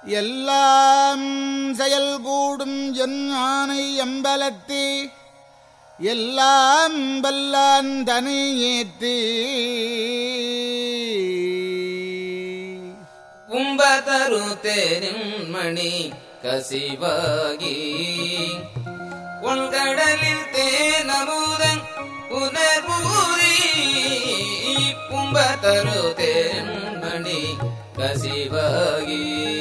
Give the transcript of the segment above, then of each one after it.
எல்லாம் செயல் கூடும் என் ஆணை எம்பலத்தே எல்லாம் வல்லான் தனை ஏற்றி உம்பதரு தேரின்மணி கசிவாகி உள்கடலில் தேனமுதன் உணர்வூரி உம்பதரு தேரின்மணி கசிவாகி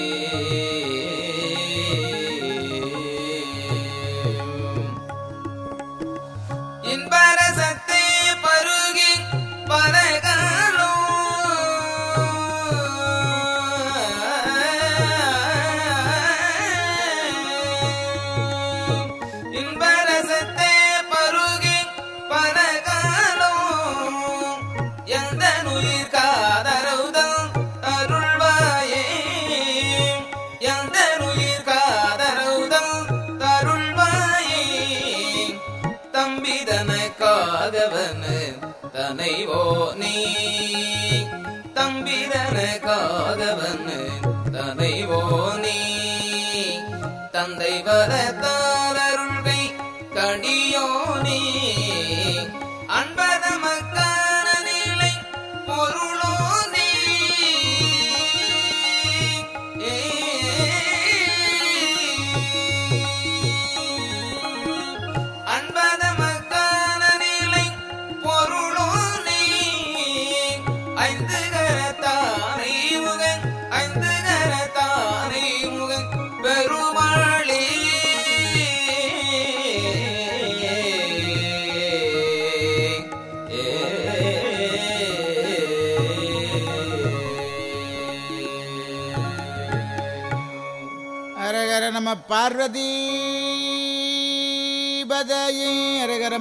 இன்பரசத்தை பருகி பலகாலோ இன்பரசத்தை பருகி பலகாலோ எந்த நுயிர் காதரவுதல் அருள்வாயே எந்த நுயிர் காதரவுதல் அருள்வாயே தம்பிதன காதவனு தனைவோ நீ தம்பிதன காதவனு தனைவோ நீ தந்தை வரத்தாரருள்கை கடியோ நீ அன்பத மக்கான நிலை பொருளோ நீ அன்பத மக்கான நிலை பொருளோ நீ ஐந்து கரத்தானை முகன் ஐந்து கரத்தானை முகன் பெருமாளே அரகர நம பார்வதி பதயே அரகர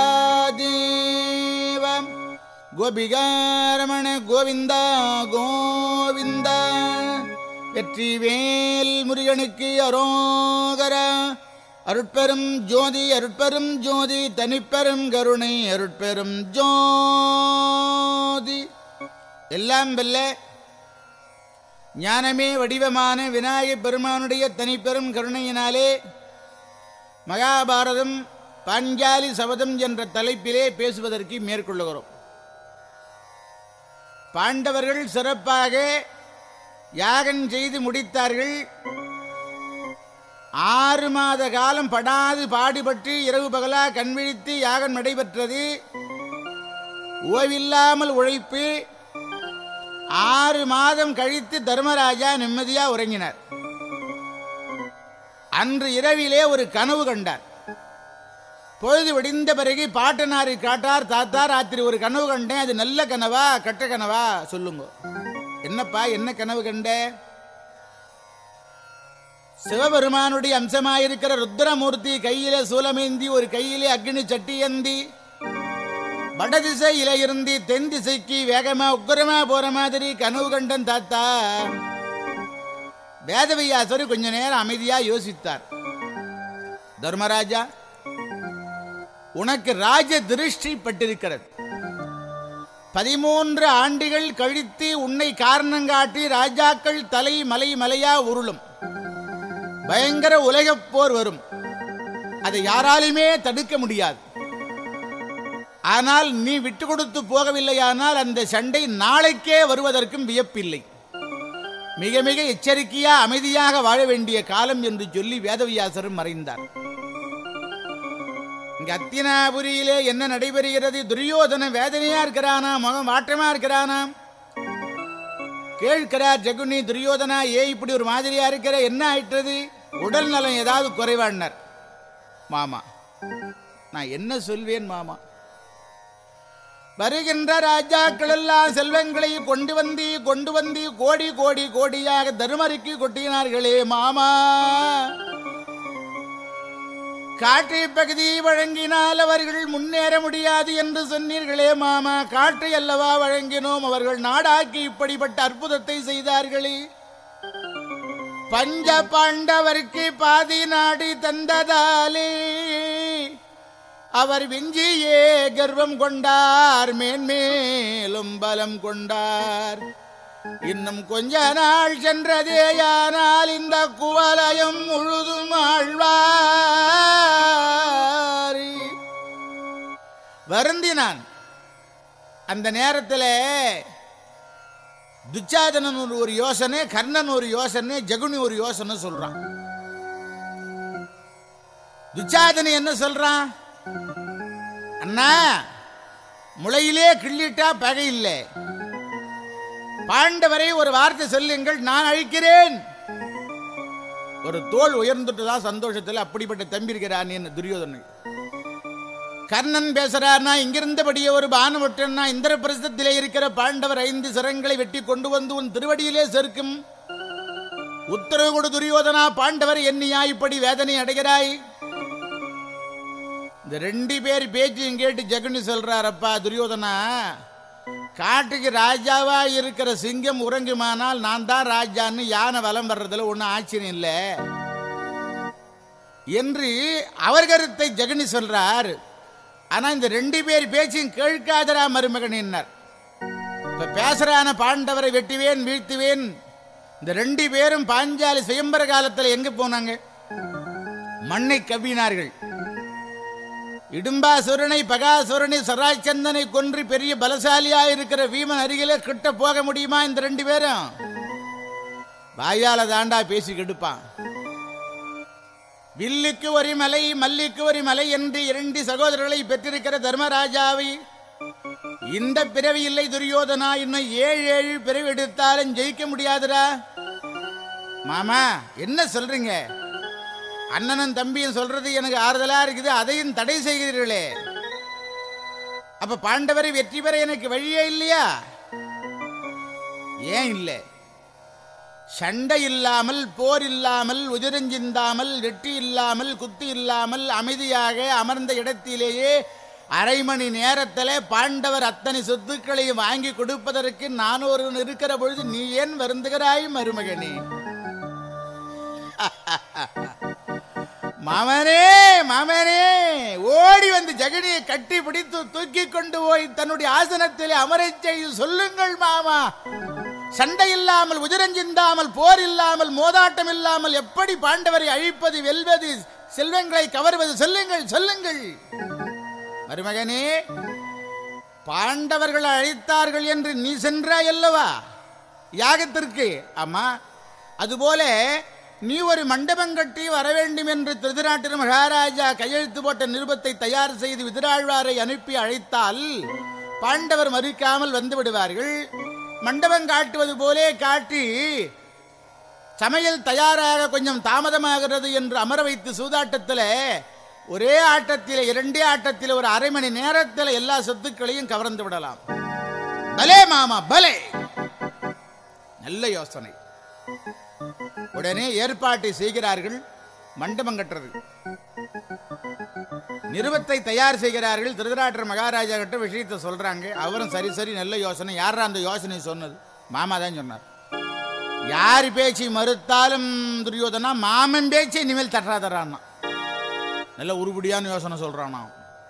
மகாதேவம் கோபிகாரமண கோவிந்தா கோவிந்தா வெற்றி வேல் முருகனுக்கு அரோகரா அருட்பெரும் ஜோதி அருட்பெரும் ஜோதி தனிப்பெரும் கருணை அருட்பெரும் ஜோதி எல்லாம் வெல்ல ஞானமே வடிவமான விநாயகப் பெருமானுடைய தனிப்பெரும் கருணையினாலே மகாபாரதம் பாஞ்சாலி சபதம் என்ற தலைப்பிலே பேசுவதற்கு மேற்கொள்ளுகிறோம் பாண்டவர்கள் சிறப்பாக யாகம் செய்து முடித்தார்கள் ஆறு மாத காலம் படாது பாடுபட்டு இரவு பகலா கண்விழித்து யாகம் நடைபெற்றது ஓய்வில்லாமல் உழைப்பு ஆறு மாதம் கழித்து தர்மராஜா நிம்மதியா உறங்கினார் அன்று இரவிலே ஒரு கனவு கண்டார் பொழுது விடிந்த பிறகு பாட்டனாரை காட்டார் தாத்தா ராத்திரி ஒரு கனவு கண்டேன் அது நல்ல கனவா கெட்ட கனவா சொல்லுங்க என்னப்பா என்ன கனவு கண்ட சிவபெருமானுடைய அம்சமாயிருக்கிற ருத்ரமூர்த்தி கையிலே சூலமேந்தி ஒரு கையிலே அக்னி சட்டியந்தி வடதிசையில இருந்து தென் திசைக்கு வேகமா உக்கரமா போற மாதிரி கனவு கண்டன் தாத்தா வேதவியாசர் கொஞ்ச நேரம் அமைதியா யோசித்தார் தர்மராஜா உனக்கு ராஜ திருஷ்டி பட்டிருக்கிறது பதிமூன்று ஆண்டுகள் கழித்து உன்னை காரணம் காட்டி ராஜாக்கள் தலை மலை மலையா உருளும் பயங்கர உலகப் போர் வரும் அதை யாராலுமே தடுக்க முடியாது ஆனால் நீ விட்டு கொடுத்து போகவில்லையானால் அந்த சண்டை நாளைக்கே வருவதற்கும் வியப்பில்லை மிக மிக எச்சரிக்கையா அமைதியாக வாழ வேண்டிய காலம் என்று சொல்லி வேதவியாசரும் மறைந்தார் இங்க அத்தினாபுரியிலே என்ன நடைபெறுகிறது துரியோதன வேதனையா இருக்கிறானா முகம் வாட்டமா இருக்கிறானா கேட்கிறார் ஜகுனி துரியோதனா ஏ இப்படி ஒரு மாதிரியா இருக்கிற என்ன ஆயிட்டது உடல் நலம் ஏதாவது குறைவாடினார் மாமா நான் என்ன சொல்வேன் மாமா வருகின்ற ராஜாக்கள் எல்லாம் செல்வங்களை கொண்டு வந்து கொண்டு வந்து கோடி கோடி கோடியாக தருமருக்கு கொட்டினார்களே மாமா காற்றை பகுதி வழங்கினால் அவர்கள் முன்னேற முடியாது என்று சொன்னீர்களே மாமா காற்றை அல்லவா வழங்கினோம் அவர்கள் நாடாக்கி இப்படிப்பட்ட அற்புதத்தை செய்தார்களே பஞ்ச பாண்டவருக்கு பாதி நாடு தந்ததாலே அவர் விஞ்சியே கர்வம் கொண்டார் மேன்மேலும் பலம் கொண்டார் இன்னும் கொஞ்ச நாள் சென்றதேயானால் இந்த குவலயம் முழுதும் ஆழ்வார் வருந்தினான் அந்த நேரத்தில் துச்சாதனன் ஒரு ஒரு யோசனை கர்ணன் ஒரு யோசனை ஜகுனி ஒரு யோசனை சொல்றான் துச்சாதனன் என்ன சொல்றான் அண்ணா முளையிலே கிள்ளிட்டா பகை இல்லை பாண்டவரை ஒரு வார்த்தை சொல்லுங்கள் நான் அழிக்கிறேன் ஒரு தோல் உயர்ந்துட்டுதான் சந்தோஷத்தில் அப்படிப்பட்ட தம்பி இருக்கிறான் என்ன துரியோதனை கர்ணன் பேசுறார்னா இங்கிருந்தபடியே ஒரு பானுவட்டன்னா இந்திர பிரசத்திலே இருக்கிற பாண்டவர் ஐந்து சிரங்களை வெட்டி கொண்டு வந்து உன் திருவடியிலே சேர்க்கும் உத்தரவு கொடு துரியோதனா பாண்டவர் என்னையா இப்படி வேதனை அடைகிறாய் இந்த ரெண்டு பேர் பேச்சையும் கேட்டு ஜெகனி சொல்றாரப்பா துரியோதனா காட்டுக்கு ராஜாவா இருக்கிற சிங்கம் உறங்குமானால் நான் தான் ராஜான்னு யானை வலம் வர்றதுல ஒன்றும் ஆச்சரியம் இல்லை என்று அவர் கருத்தை ஜெகனி சொல்றார் ஆனா இந்த ரெண்டு பேர் பேச்சையும் கேட்காதரா மருமகனின்னார் இப்ப பேசுறான பாண்டவரை வெட்டுவேன் வீழ்த்துவேன் இந்த ரெண்டு பேரும் பாஞ்சாலி சுயம்பர காலத்துல எங்க போனாங்க மண்ணை கவ்வினார்கள் இடும்பாசுரனை பகாசுரனை சராச்சந்தனை கொன்று பெரிய பலசாலியா இருக்கிற வீமன் அருகிலே கிட்ட போக முடியுமா இந்த ரெண்டு பேரும் வாயால தாண்டா பேசி கெடுப்பான் வில்லுக்கு ஒரு மலை மல்லிக்கு ஒரு மலை என்று இரண்டு சகோதரர்களை பெற்றிருக்கிற தர்மராஜாவை இந்த பிறவி இல்லை துரியோதனா இன்னும் ஏழு ஏழு பிறவி எடுத்தாலும் ஜெயிக்க முடியாதுடா மாமா என்ன சொல்றீங்க அண்ணனும் தம்பியும் சொல்றது எனக்கு ஆறுதலா இருக்குது அதையும் தடை செய்கிறீர்களே அப்ப பாண்டவரை வெற்றி பெற எனக்கு வழியே இல்லையா ஏன் இல்லை சண்டை இல்லாமல் போர் இல்லாமல் உதிரஞ்சிந்தாமல் வெற்றி இல்லாமல் குத்து இல்லாமல் அமைதியாக அமர்ந்த இடத்திலேயே அரை மணி நேரத்தில் பாண்டவர் அத்தனை சொத்துக்களையும் வாங்கி கொடுப்பதற்கு நான் ஒருவன் இருக்கிற பொழுது நீ ஏன் வருந்துகிறாய் மருமகனே மாமனே மாமனே ஓடி வந்து ஜெகனியை கட்டி பிடித்து தூக்கி கொண்டு போய் தன்னுடைய ஆசனத்தில் அமரச் செய்து சொல்லுங்கள் மாமா சண்டை இல்லாமல் உதிரஞ்சிந்தாமல் போர் இல்லாமல் மோதாட்டம் இல்லாமல் எப்படி பாண்டவரை அழிப்பது வெல்வது செல்வங்களை கவர்வது சொல்லுங்கள் சொல்லுங்கள் மருமகனே பாண்டவர்கள் அழைத்தார்கள் என்று நீ சென்றாய் அல்லவா யாகத்திற்கு ஆமா அதுபோல நீ ஒரு மண்டபம் கட்டி வர வேண்டும் என்று திருதராட்டிர மகாராஜா கையெழுத்து போட்ட நிருபத்தை தயார் செய்து விதிராழ்வாரை அனுப்பி அழைத்தால் பாண்டவர் மறுக்காமல் வந்து விடுவார்கள் மண்டபம் காட்டுவது போலே காட்டி சமையல் தயாராக கொஞ்சம் தாமதமாகிறது என்று அமர வைத்து சூதாட்டத்தில் ஒரே ஆட்டத்தில் இரண்டே ஆட்டத்தில் ஒரு அரை மணி நேரத்தில் எல்லா சொத்துக்களையும் கவர்ந்து விடலாம் பலே மாமா பலே நல்ல யோசனை உடனே ஏற்பாட்டை செய்கிறார்கள் மண்டபம் கட்டுறது நிருபத்தை தயார் செய்கிறார்கள் திருதராட்டர் மகாராஜா கிட்ட விஷயத்தை சொல்றாங்க அவரும் சரி சரி நல்ல யோசனை யாரா அந்த யோசனை சொன்னது மாமா தான் சொன்னார் யார் பேச்சு மறுத்தாலும் துரியோதனா மாமன் பேச்சை இனிமேல் தட்டாதரான்னா நல்ல உருப்படியான யோசனை சொல்றானா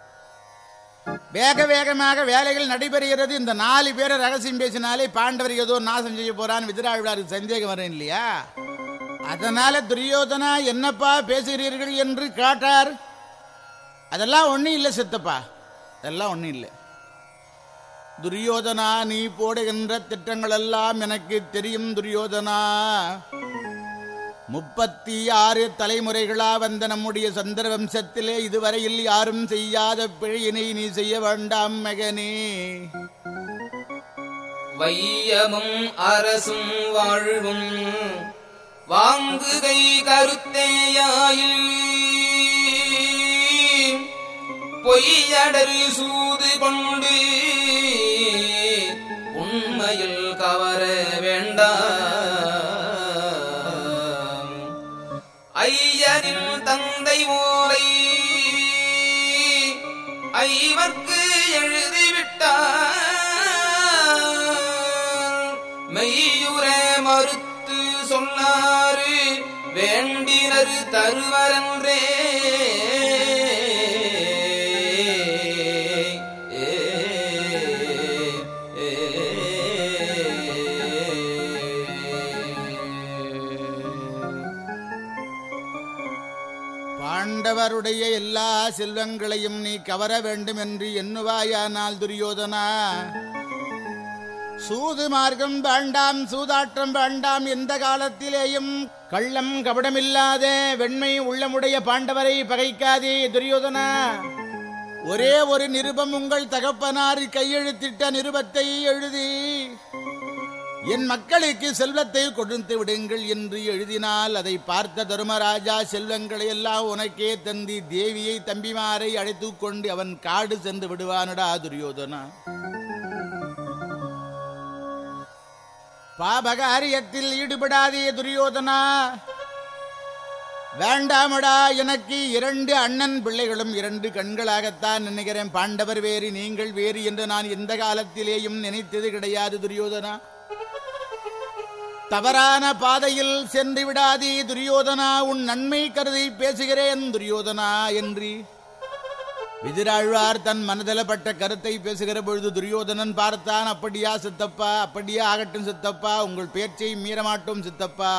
வேக வேகமாக வேலைகள் நடைபெறுகிறது இந்த நாலு பேரை ரகசியம் பேசினாலே பாண்டவர் ஏதோ நாசம் செய்ய போறான்னு விதிராழ்வாருக்கு சந்தேகம் வரும் இல்லையா அதனால துரியோதனா என்னப்பா பேசுகிறீர்கள் என்று கேட்டார் அதெல்லாம் ஒன்றும் இல்லை சித்தப்பா அதெல்லாம் ஒன்றும் இல்லை துரியோதனா நீ போடுகின்ற திட்டங்கள் எல்லாம் எனக்கு தெரியும் துரியோதனா முப்பத்தி ஆறு தலைமுறைகளா வந்த நம்முடைய சந்திர வம்சத்திலே இதுவரையில் யாரும் செய்யாத பிழையினை நீ செய்ய வேண்டாம் மகனே வையமும் அரசும் வாழ்வும் வாங்குகை கருத்தேயாயில் பொய்யடரு சூது கொண்டு உண்மையில் கவர வேண்டாம் ஐயனின் தந்தை ஓலை ஐவர்க்கு எழுதிவிட்டார் மெய்யுற மறுத்து சொன்னாரு வேண்டினர் தருவரன்றே ஏ, ஏ, ஏ. பாண்டவருடைய எல்லா செல்வங்களையும் நீ கவர வேண்டும் என்று எண்ணுவாயானால் துரியோதனா சூது மார்க்கம் வேண்டாம் சூதாட்டம் வேண்டாம் எந்த காலத்திலேயும் கள்ளம் கபடமில்லாத வெண்மை உள்ளமுடைய பாண்டவரை பகைக்காதே துரியோதனா ஒரே ஒரு நிருபம் உங்கள் தகப்பனார் கையெழுத்திட்ட நிருபத்தை எழுதி என் மக்களுக்கு செல்வத்தை கொடுத்து விடுங்கள் என்று எழுதினால் அதை பார்த்த தருமராஜா செல்வங்களை எல்லாம் உனக்கே தந்தி தேவியை தம்பிமாரை அழைத்துக் கொண்டு அவன் காடு சென்று விடுவானடா துரியோதனா பாபகாரியத்தில் ஈடுபடாதே துரியோதனா வேண்டாமடா எனக்கு இரண்டு அண்ணன் பிள்ளைகளும் இரண்டு கண்களாகத்தான் நினைக்கிறேன் பாண்டவர் வேறு நீங்கள் வேறு என்று நான் எந்த காலத்திலேயும் நினைத்தது கிடையாது துரியோதனா தவறான பாதையில் சென்று விடாதே துரியோதனா உன் நன்மை கருதி பேசுகிறேன் துரியோதனா என்று விதிராழ்வார் தன் மனதிலப்பட்ட கருத்தை பேசுகிற பொழுது துரியோதனன் பார்த்தான் அப்படியா சித்தப்பா அப்படியா ஆகட்டும் சித்தப்பா உங்கள் பேச்சை மீறமாட்டோம் சித்தப்பா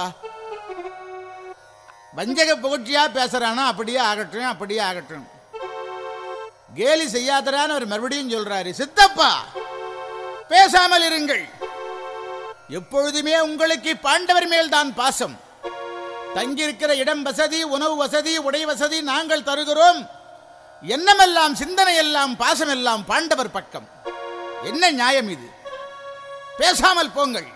வஞ்சக புகழ்ச்சியா பேசுறானா அப்படியே ஆகட்டும் அப்படியே ஆகட்டும் கேலி செய்யாதரான்னு அவர் மறுபடியும் சொல்றாரு சித்தப்பா பேசாமல் இருங்கள் எப்பொழுதுமே உங்களுக்கு பாண்டவர் மேல் தான் பாசம் தங்கியிருக்கிற இடம் வசதி உணவு வசதி உடை வசதி நாங்கள் தருகிறோம் எண்ணமெல்லாம் சிந்தனை எல்லாம் பாசம் எல்லாம் பாண்டவர் பக்கம் என்ன நியாயம் இது பேசாமல் போங்கள்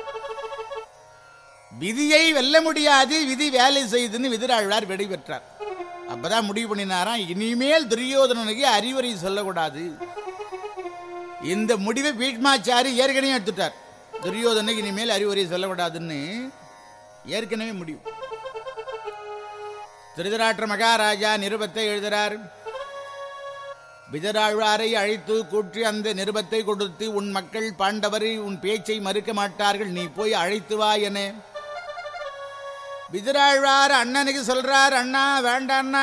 விதியை வெல்ல முடியாது விதி வேலை செய்துன்னு விதிராழ்வார் வெடி பெற்றார் அப்பதான் முடிவு பண்ணினாராம் இனிமேல் துரியோதனனுக்கு அறிவுரை சொல்லக்கூடாது இந்த முடிவை பீட்மாச்சாரி ஏற்கனவே எடுத்துட்டார் துரியோதனுக்கு இனிமேல் அறிவுரை சொல்லக்கூடாதுன்னு ஏற்கனவே முடிவு திருதராற்ற மகாராஜா நிருபத்தை எழுதுகிறார் விஜராழ்வாரை அழைத்து கூற்றி அந்த நிருபத்தை கொடுத்து உன் மக்கள் பாண்டவரை உன் பேச்சை மறுக்க மாட்டார்கள் நீ போய் அழைத்து வா என விஜராழ்வார் அண்ணனுக்கு சொல்றார் அண்ணா வேண்டாண்ணா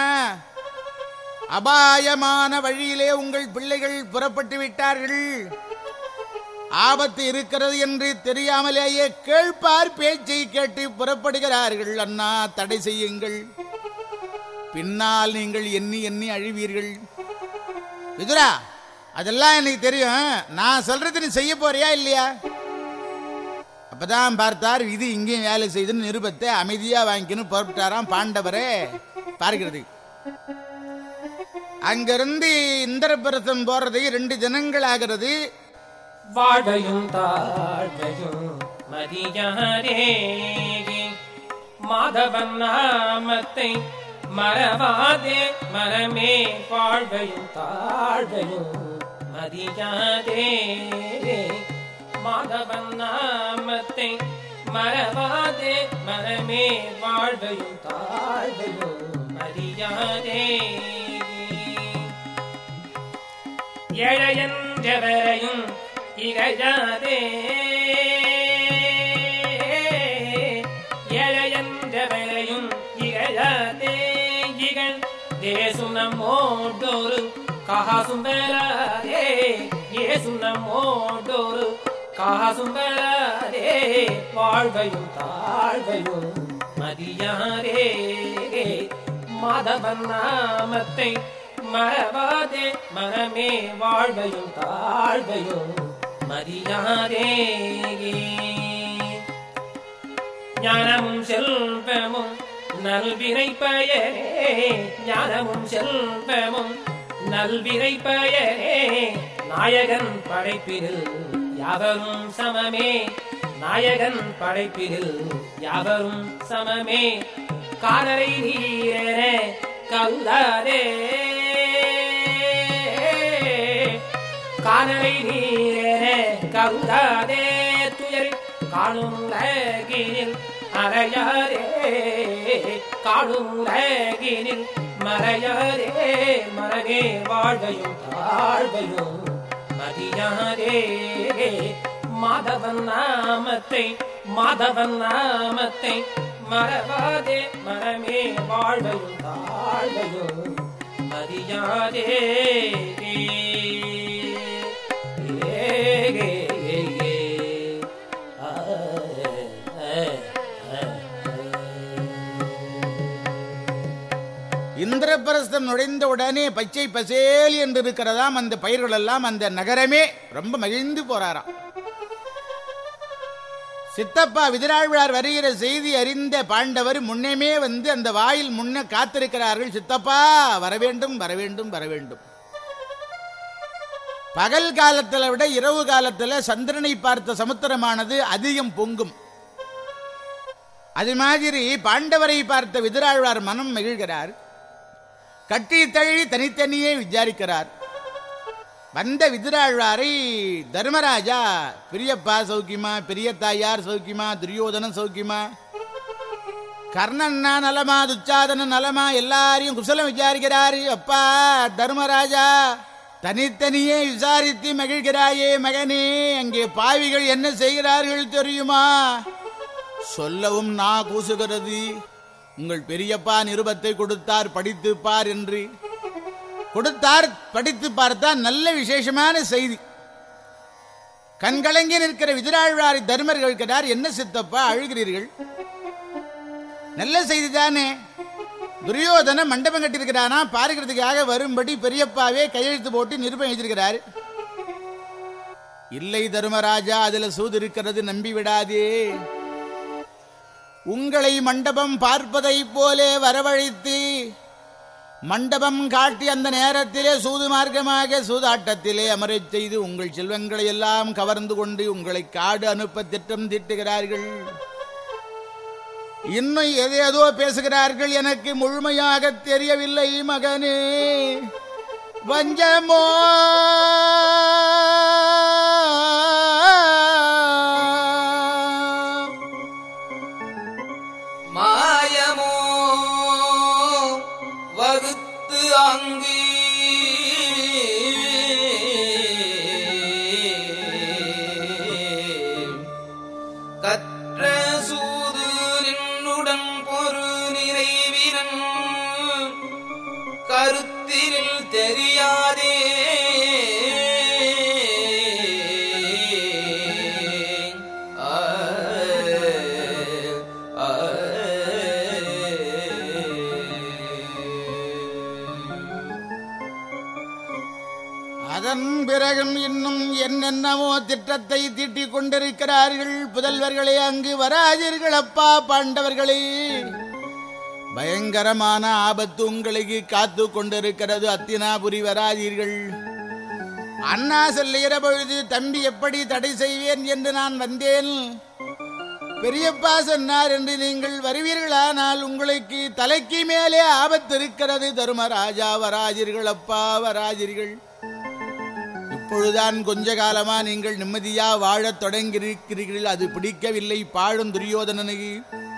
அபாயமான வழியிலே உங்கள் பிள்ளைகள் புறப்பட்டு விட்டார்கள் ஆபத்து இருக்கிறது என்று தெரியாமலேயே கேள்பார் பேச்சை கேட்டு புறப்படுகிறார்கள் அண்ணா தடை செய்யுங்கள் பின்னால் நீங்கள் எண்ணி எண்ணி அழிவீர்கள் விதுரா அதெல்லாம் எனக்கு தெரியும் நான் சொல்றது நீ செய்ய போறியா இல்லையா அப்பதான் பார்த்தார் இது இங்கேயும் வேலை செய்துன்னு நிருபத்தை அமைதியா வாங்கிக்கணும் புறப்பட்டாராம் பாண்டவரே பார்க்கிறது அங்கிருந்து இந்திரபிரசம் போறது ரெண்டு தினங்கள் ஆகிறது வாழையும் தாழையும் மதியாரே மாதவன் நாமத்தை மறவாதே மரமே வாழ்வையும் தாழ்வையும் மதியாதே மாதவன் நாமத்தை மறவாதே மரமே வாழ்வையும் தாழ்வையும் மதியாதே எழையன்றவரையும் இகழாதே எழையன்றவரையும் இகழாதே இகழ் தேசு நம்மோடொரு காசும் பெறாதே ஏசு நம்மோடொரு காசும் பெறாதே வாழ்வையும் தாழ்வையும் மதியாரே மாதவன் நாமத்தை மறவாதே மனமே வாழ்வையும் தாழ்வையும் மதியாதே ஞானமும் செல்வமும் நல்வினை பயனே ஞானமும் செல்வமும் நல்வினை பயனே நாயகன் படைப்பினில் யாவரும் சமமே நாயகன் படைப்பினில் யாவரும் சமமே காதலை நீரென கல்லாதே காதலை நீரென கல்லாதே துயரை காணும் உலகினில் மறையாதே காணும் உலகினில் மறையாதே மரகே வாழ்வையும் தாழ்வையும் மதியாதே மாதவன் நாமத்தை மாதவன் நாமத்தை மறவாதே மரமே வாழ்வையும் தாழ்வையும் மதியாதே ஏ, ஏ, ஏ, ஏ. ஆ, ஆ, ஆ, ஆ. இந்திரபிரஸ்தம் நுழைந்த உடனே பச்சை பசேல் என்று இருக்கிறதாம் அந்த பயிர்கள் எல்லாம் அந்த நகரமே ரொம்ப மகிழ்ந்து போறாராம் சித்தப்பா விதிராழ்வார் வருகிற செய்தி அறிந்த பாண்டவர் முன்னமே வந்து அந்த வாயில் முன்ன காத்திருக்கிறார்கள் சித்தப்பா வரவேண்டும் வரவேண்டும் வரவேண்டும் பகல் காலத்தில் விட இரவு காலத்தில் சந்திரனை பார்த்த சமுத்திரமானது அதிகம் பொங்கும் அது மாதிரி பாண்டவரை பார்த்த விதிராழ்வார் மனம் மகிழ்கிறார் கட்டி தழுவி தனித்தனியே விசாரிக்கிறார் வந்த விதிராழ்வாரை தர்மராஜா பெரியப்பா சௌக்கியமா பெரிய தாயார் சௌக்கியமா துரியோதனன் சௌக்கியமா கர்ணன்னா நலமா துச்சாதன நலமா எல்லாரையும் குசலம் விசாரிக்கிறாரு அப்பா தர்மராஜா தனித்தனியே விசாரித்து மகிழ்கிறாயே மகனே அங்கே பாவிகள் என்ன செய்கிறார்கள் தெரியுமா சொல்லவும் நா கூசுகிறது உங்கள் பெரியப்பா நிருபத்தை கொடுத்தார் படித்து பார் என்று கொடுத்தார் படித்து பார்த்தா நல்ல விசேஷமான செய்தி கண்கலங்கி நிற்கிற விதிராழ்வாரி தர்மர் கேட்கிறார் என்ன சித்தப்பா அழுகிறீர்கள் நல்ல செய்தி தானே துரியோதன மண்டபம் கட்டியிருக்கிறானா பார்க்கிறதுக்காக வரும்படி பெரியப்பாவே கையெழுத்து போட்டு நிருபம் எழுதியிருக்கிறார் இல்லை தர்மராஜா அதுல சூது இருக்கிறது நம்பி விடாதே உங்களை மண்டபம் பார்ப்பதைப் போலே வரவழைத்து மண்டபம் காட்டி அந்த நேரத்திலே சூது மார்க்கமாக சூதாட்டத்திலே அமரச் செய்து உங்கள் செல்வங்களை எல்லாம் கவர்ந்து கொண்டு உங்களை காடு அனுப்ப திட்டம் தீட்டுகிறார்கள் இன்னும் எதேதோ பேசுகிறார்கள் எனக்கு முழுமையாக தெரியவில்லை மகனே வஞ்சமோ மாயமோ வகுத்து அங்கு கற்ற சூது நின்னுடன் பொரு நிறைவினன் கருத்தினில் தெரியாதே ஆ, ஆ. அதன் பிறகும் இன்னும் என்னென்னவோ திட்டத்தை தீட்டிக் கொண்டிருக்கிறார்கள் புதல்வர்களே அங்கு வராதீர்கள் அப்பா பாண்டவர்களே பயங்கரமான ஆபத்து உங்களுக்கு காத்து கொண்டிருக்கிறது அத்தினாபுரி வராதீர்கள் அண்ணா சொல்லுகிற பொழுது தம்பி எப்படி தடை செய்வேன் என்று நான் வந்தேன் பெரியப்பா சொன்னார் என்று நீங்கள் வருவீர்களானால் உங்களுக்கு தலைக்கு மேலே ஆபத்து இருக்கிறது தர்மராஜா வராஜீர்கள் அப்பா வராஜீர்கள் இப்பொழுதுதான் கொஞ்ச காலமா நீங்கள் நிம்மதியா வாழத் தொடங்கியிருக்கிறீர்கள் அது பிடிக்கவில்லை பாழும் துரியோதனனுக்கு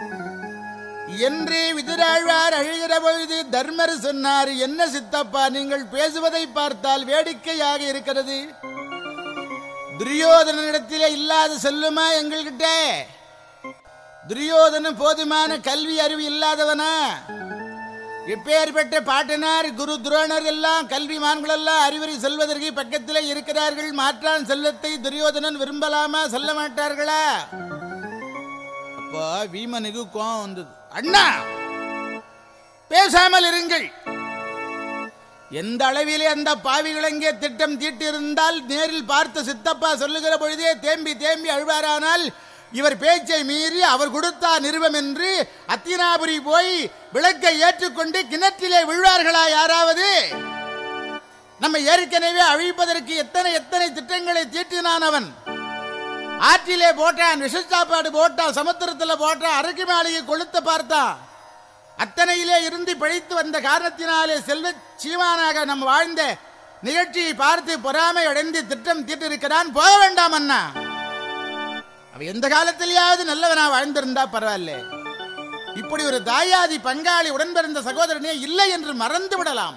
என்று விதிராழ்வார் அழுகிற பொழுது தர்மர் சொன்னார் என்ன சித்தப்பா நீங்கள் பேசுவதை பார்த்தால் வேடிக்கையாக இருக்கிறது துரியோதனிடத்திலே இல்லாத செல்லுமா எங்கள்கிட்ட துரியோதனன் போதுமான கல்வி அறிவு இல்லாதவனா எப்பேற்பட்ட பாட்டனார் குரு துரோணர் எல்லாம் கல்விமான்கள் எல்லாம் அறிவுரை செல்வதற்கு பக்கத்திலே இருக்கிறார்கள் மாற்றான் செல்லத்தை துரியோதனன் விரும்பலாமா சொல்ல மாட்டார்களா அப்போ வீமனுக்கு கோபம் வந்தது அண்ணா பேசாமல் இருங்கள் எந்த அளவிலே அந்த பாவிகள் அங்கே திட்டம் தீட்டியிருந்தால் நேரில் பார்த்த சித்தப்பா சொல்லுகிற பொழுதே தேம்பி தேம்பி அழுவாரானால் இவர் பேச்சை மீறி அவர் கொடுத்தா நிருபம் என்று அத்தினாபுரி போய் விளக்கை ஏற்றுக்கொண்டு கிணற்றிலே விழுவார்களா யாராவது நம்ம ஏற்கனவே அழிப்பதற்கு எத்தனை எத்தனை திட்டங்களை தீட்டினான் அவன் ஆற்றிலே போட்டான் விஷ சாப்பாடு போட்டான் சமுத்திரத்துல போட்டான் அரைக்கு மாளிகை கொளுத்த பார்த்தான் அத்தனையிலே இருந்து பிழைத்து வந்த காரணத்தினாலே செல்வ சீமானாக நம்ம வாழ்ந்த நிகழ்ச்சியை பார்த்து பொறாமை அடைந்து திட்டம் தீட்டிருக்கிறான் போக வேண்டாம் அண்ணா அவ எந்த காலத்திலேயாவது நல்லவனா வாழ்ந்திருந்தா பரவாயில்ல இப்படி ஒரு தாயாதி பங்காளி உடன் பிறந்த சகோதரனே இல்லை என்று மறந்து விடலாம்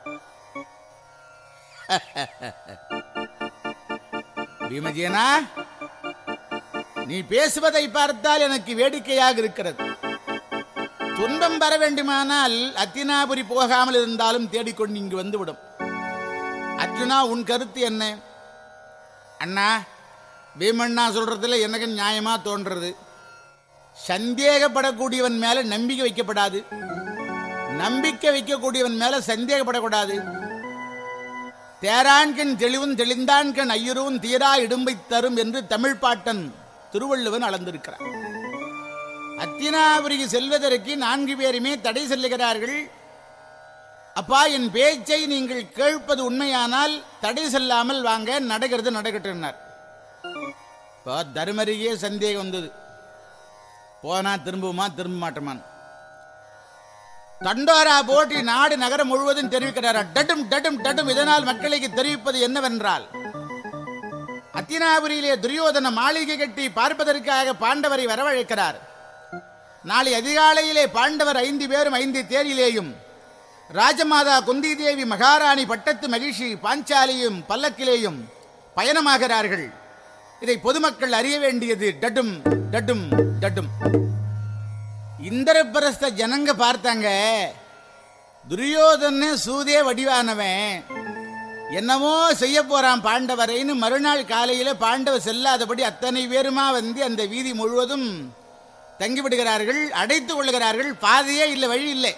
பீமஜேனா நீ பேசுவதை பார்த்தால் எனக்கு வேடிக்கையாக இருக்கிறது துன்பம் வர வேண்டுமானால் அத்தினாபுரி போகாமல் இருந்தாலும் தேடிக்கொண்டு இங்கு வந்துவிடும் அர்ஜுனா உன் கருத்து என்ன அண்ணா பீமண்ணா சொல்றதுல எனக்கு நியாயமா தோன்றது சந்தேகப்படக்கூடியவன் மேல நம்பிக்கை வைக்கப்படாது நம்பிக்கை வைக்கக்கூடியவன் மேல சந்தேகப்படக்கூடாது தேரான்கண் தெளிவும் தெளிந்தான்கண் ஐயரும் தீரா இடும்பை தரும் என்று தமிழ் பாட்டன் திருவள்ளுவன் அளந்திருக்கிறார் அத்தினாபுரிக்கு செல்வதற்கு நான்கு பேருமே தடை செல்லுகிறார்கள் அப்பா என் பேச்சை நீங்கள் கேட்பது உண்மையானால் தடை செல்லாமல் வாங்க நடக்கிறது நடக்கட்டும்னார் இப்போ தருமருகே சந்தேகம் வந்தது போனா திரும்புமா திரும்ப மாட்டோமான் தண்டோரா போட்டி நாடு நகரம் முழுவதும் தெரிவிக்கிறார் டடும் டடும் டடும் இதனால் மக்களுக்கு தெரிவிப்பது என்னவென்றால் அத்தினாபுரியிலே துரியோதன மாளிகை கட்டி பார்ப்பதற்காக பாண்டவரை வரவழைக்கிறார் நாளை அதிகாலையிலே பாண்டவர் ஐந்து பேரும் ஐந்து தேரிலேயும் ராஜமாதா குந்தி தேவி மகாராணி பட்டத்து மகிழ்ச்சி பாஞ்சாலியும் பல்லக்கிலேயும் பயணமாகிறார்கள் இதை பொதுமக்கள் அறிய வேண்டியது டடும் டடும் டடும் இந்திரபிரஸ்த ஜனங்க பார்த்தாங்க துரியோதன சூதே வடிவானவன் என்னமோ செய்ய போறான் பாண்டவரைன்னு மறுநாள் காலையில பாண்டவர் செல்லாதபடி அத்தனை பேருமா வந்து அந்த வீதி முழுவதும் தங்கிவிடுகிறார்கள் அடைத்துக் கொள்கிறார்கள் பாதையே இல்லை வழி இல்லை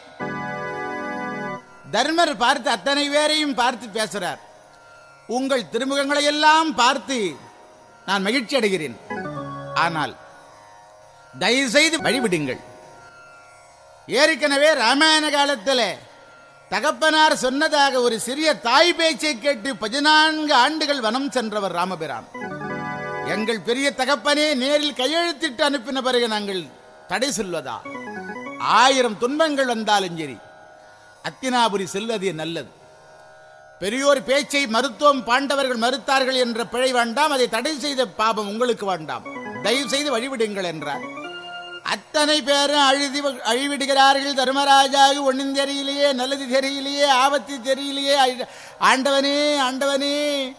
தர்மர் பார்த்து அத்தனை பேரையும் பார்த்து பேசுறார் உங்கள் திருமுகங்களை எல்லாம் பார்த்து நான் மகிழ்ச்சி அடைகிறேன் ஆனால் தயவு செய்து வழிவிடுங்கள் ஏற்கனவே ராமாயண காலத்தில் தகப்பனார் சொன்னதாக ஒரு சிறிய தாய் பேச்சை கேட்டு பதினான்கு ஆண்டுகள் வனம் சென்றவர் ராமபிரான் எங்கள் பெரிய தகப்பனே நேரில் கையெழுத்திட்டு அனுப்பின பிறகு நாங்கள் தடை சொல்வதா ஆயிரம் துன்பங்கள் வந்தாலும் சரி அத்தினாபுரி செல்வது நல்லது பெரியோர் பேச்சை மருத்துவம் பாண்டவர்கள் மறுத்தார்கள் என்ற பிழை வேண்டாம் அதை தடை செய்த பாபம் உங்களுக்கு வேண்டாம் தயவு செய்து வழிவிடுங்கள் என்றார் அத்தனை பேரும் அழுதி அழிவிடுகிறார்கள் தர்மராஜாவுக்கு ஒன்றும் தெரியலையே நல்லது தெரியலையே ஆபத்து தெரியலையே அழ- ஆண்டவனே ஆண்டவனே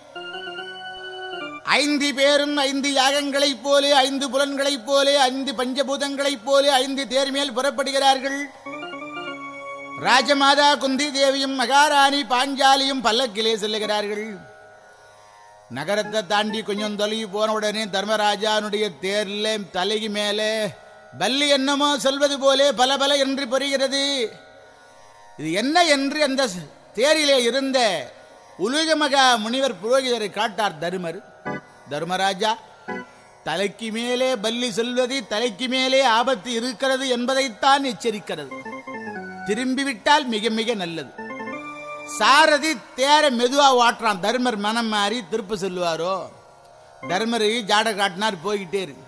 ஐந்து பேரும் ஐந்து யாகங்களைப் போலே ஐந்து புலன்களைப் போலே ஐந்து பஞ்சபூதங்களைப் போலே ஐந்து தேர் மேல் புறப்படுகிறார்கள் ராஜமாதா குந்தி தேவியும் மகாராணி பாஞ்சாலியும் பல்லக்கிலே செல்லுகிறார்கள் நகரத்தை தாண்டி கொஞ்சம் தொலைவி போன உடனே தர்மராஜானுடைய தேர்ல தலைக்கு மேலே பல்லி என்னமோ சொல்வது போலே பல பல என்று பெறுகிறது இது என்ன என்று அந்த தேரிலே இருந்த உலகமகா முனிவர் புரோகிதரை காட்டார் தருமர் தர்மராஜா தலைக்கு மேலே பல்லி செல்வது தலைக்கு மேலே ஆபத்து இருக்கிறது என்பதைத்தான் எச்சரிக்கிறது திரும்பிவிட்டால் மிக மிக நல்லது சாரதி தேர மெதுவா ஓட்டுறான் தர்மர் மனம் மாறி திருப்ப சொல்லுவாரோ தர்மர் ஜாட காட்டினார் போய்கிட்டே இருக்கு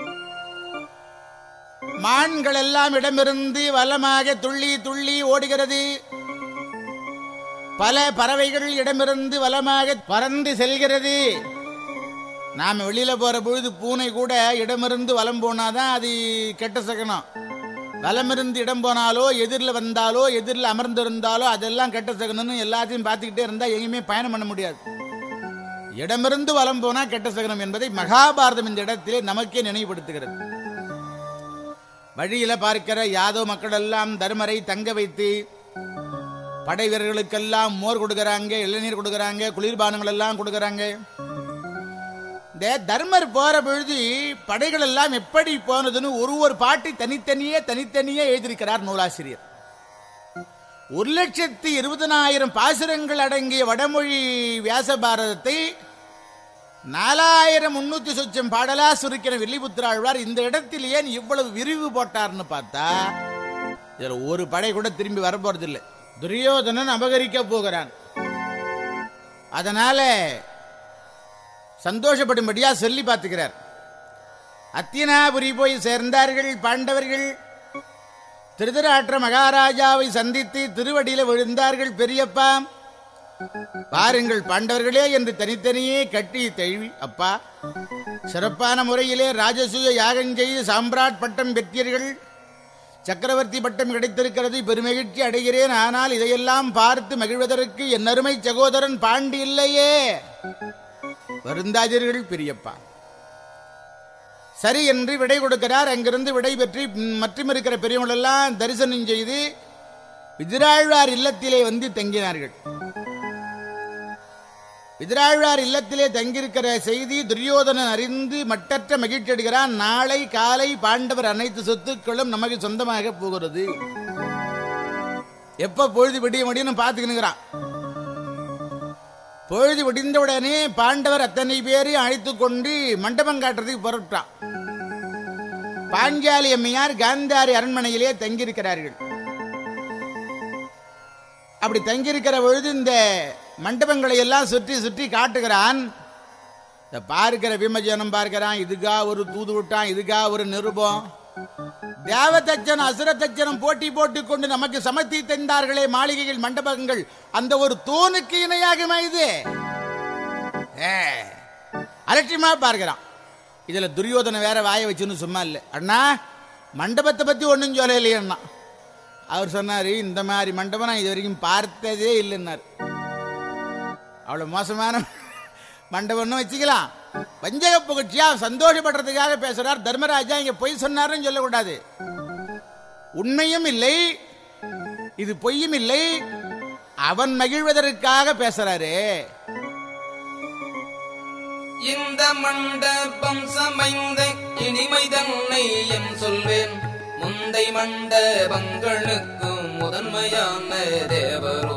மான்கள் எல்லாம் இடமிருந்து வலமாக துள்ளி துள்ளி ஓடுகிறது பல பறவைகள் இடமிருந்து வலமாக பறந்து செல்கிறது நாம வெளியில போற பொழுது பூனை கூட இடமிருந்து வலம் போனாதான் அது கெட்ட சகனம் வலமிருந்து இடம் போனாலோ எதிரில் வந்தாலோ எதிரில் அமர்ந்திருந்தாலோ அதெல்லாம் கெட்ட சகனம்னு எல்லாத்தையும் பார்த்துக்கிட்டே இருந்தா எங்கேயுமே பயணம் பண்ண முடியாது இடமிருந்து வலம் போனா கெட்ட சகனம் என்பதை மகாபாரதம் இந்த இடத்திலே நமக்கே நினைவுபடுத்துகிறது வழியில பார்க்கிற யாதவ மக்கள் எல்லாம் தர்மரை தங்க வைத்து படை வீரர்களுக்கெல்லாம் மோர் கொடுக்கறாங்க இளநீர் கொடுக்கறாங்க குளிர்பானங்கள் எல்லாம் கொடுக்கறாங்க இந்த தர்மர் போற பொழுது படைகள் எல்லாம் எப்படி போனதுன்னு ஒரு ஒரு பாட்டை தனித்தனியே தனித்தனியே எழுதியிருக்கிறார் நூலாசிரியர் ஒரு லட்சத்தி இருபதனாயிரம் பாசுரங்கள் அடங்கிய வடமொழி வியாச பாரதத்தை நாலாயிரம் முன்னூத்தி சொச்சம் பாடலா சுருக்கிற வில்லிபுத்திராழ்வார் இந்த இடத்தில் ஏன் இவ்வளவு விரிவு போட்டார்னு பார்த்தா இதுல ஒரு படை கூட திரும்பி வர போறதில்லை துரியோதனன் அபகரிக்க போகிறான் அதனால சந்தோஷப்படும்படியா சொல்லி பார்த்துக்கிறார் அத்தினாபுரி போய் சேர்ந்தார்கள் பாண்டவர்கள் திருதராற்ற மகாராஜாவை சந்தித்து திருவடியில விழுந்தார்கள் பெரியப்பா பாருங்கள் பாண்டவர்களே என்று தனித்தனியே கட்டி தழுவி அப்பா சிறப்பான முறையிலே ராஜசூய யாகம் செய்து சாம்ராட் பட்டம் பெற்றீர்கள் சக்கரவர்த்தி பட்டம் கிடைத்திருக்கிறது பெருமகிழ்ச்சி அடைகிறேன் ஆனால் இதையெல்லாம் பார்த்து மகிழ்வதற்கு என் அருமை சகோதரன் பாண்டி இல்லையே வருந்தாதீர்கள் பெரியப்பா சரி என்று விடை கொடுக்கிறார் அங்கிருந்து விடை பெற்று ம், மற்றும் இருக்கிற பெரியவங்களெல்லாம் தரிசனம் செய்து விதிராழ்வார் இல்லத்திலே வந்து தங்கினார்கள் விதிராழ்வார் இல்லத்திலே தங்கியிருக்கிற செய்தி துரியோதனன் அறிந்து மட்டற்ற மகிழ்ச்சி அடைகிறான் நாளை காலை பாண்டவர் அனைத்து சொத்துக்களும் நமக்கு சொந்தமாக போகிறது எப்ப பொழுது விடிய முடியும்னு பார்த்துக்கினுங்கிறான் பொழுது விடிந்த உடனே பாண்டவர் அத்தனை பேரையும் அழைத்து கொண்டு மண்டபம் காட்டுறதுக்கு புறப்பட்டான் பாஞ்சாலி அம்மையார் காந்தாரி அரண்மனையிலே தங்கியிருக்கிறார்கள் அப்படி தங்கியிருக்கிற பொழுது இந்த மண்டபங்களை எல்லாம் சுற்றி சுற்றி காட்டுகிறான் இந்த பார்க்கிற விமஜனம் பார்க்கிறான் இதுக்கா ஒரு தூது விட்டான் இதுக்கா ஒரு நிருபம் தேவதச்சன் அசுரதச்சனம் போட்டி போட்டுக் கொண்டு நமக்கு சமத்தி தந்தார்களே மாளிகைகள் மண்டபங்கள் அந்த ஒரு தூணுக்கு இணையாகுமா இது ஏ, அலட்சியமா பார்க்கிறான் இதுல துரியோதனை வேற வாய வச்சுன்னு சும்மா இல்லை அண்ணா மண்டபத்தை பத்தி ஒன்றும் சொல்லலையே அண்ணா அவர் சொன்னாரு இந்த மாதிரி மண்டபம் நான் இது வரைக்கும் பார்த்ததே இல்லைன்னாரு அவ்வளவு மோசமான மண்டபம்னு வச்சுக்கலாம் வஞ்சக புகழ்ச்சியா சந்தோஷப்படுறதுக்காக பேசுறார் தர்மராஜா இங்க பொய் சொன்னாருன்னு சொல்லக்கூடாது உண்மையும் இல்லை இது பொய்யும் இல்லை அவன் மகிழ்வதற்காக பேசுறாரு இந்த மண்டபம் சமைந்த இனிமை தன்னை என் சொல்வேன் முந்தை மண்டபங்களுக்கு முதன்மையான தேவரோ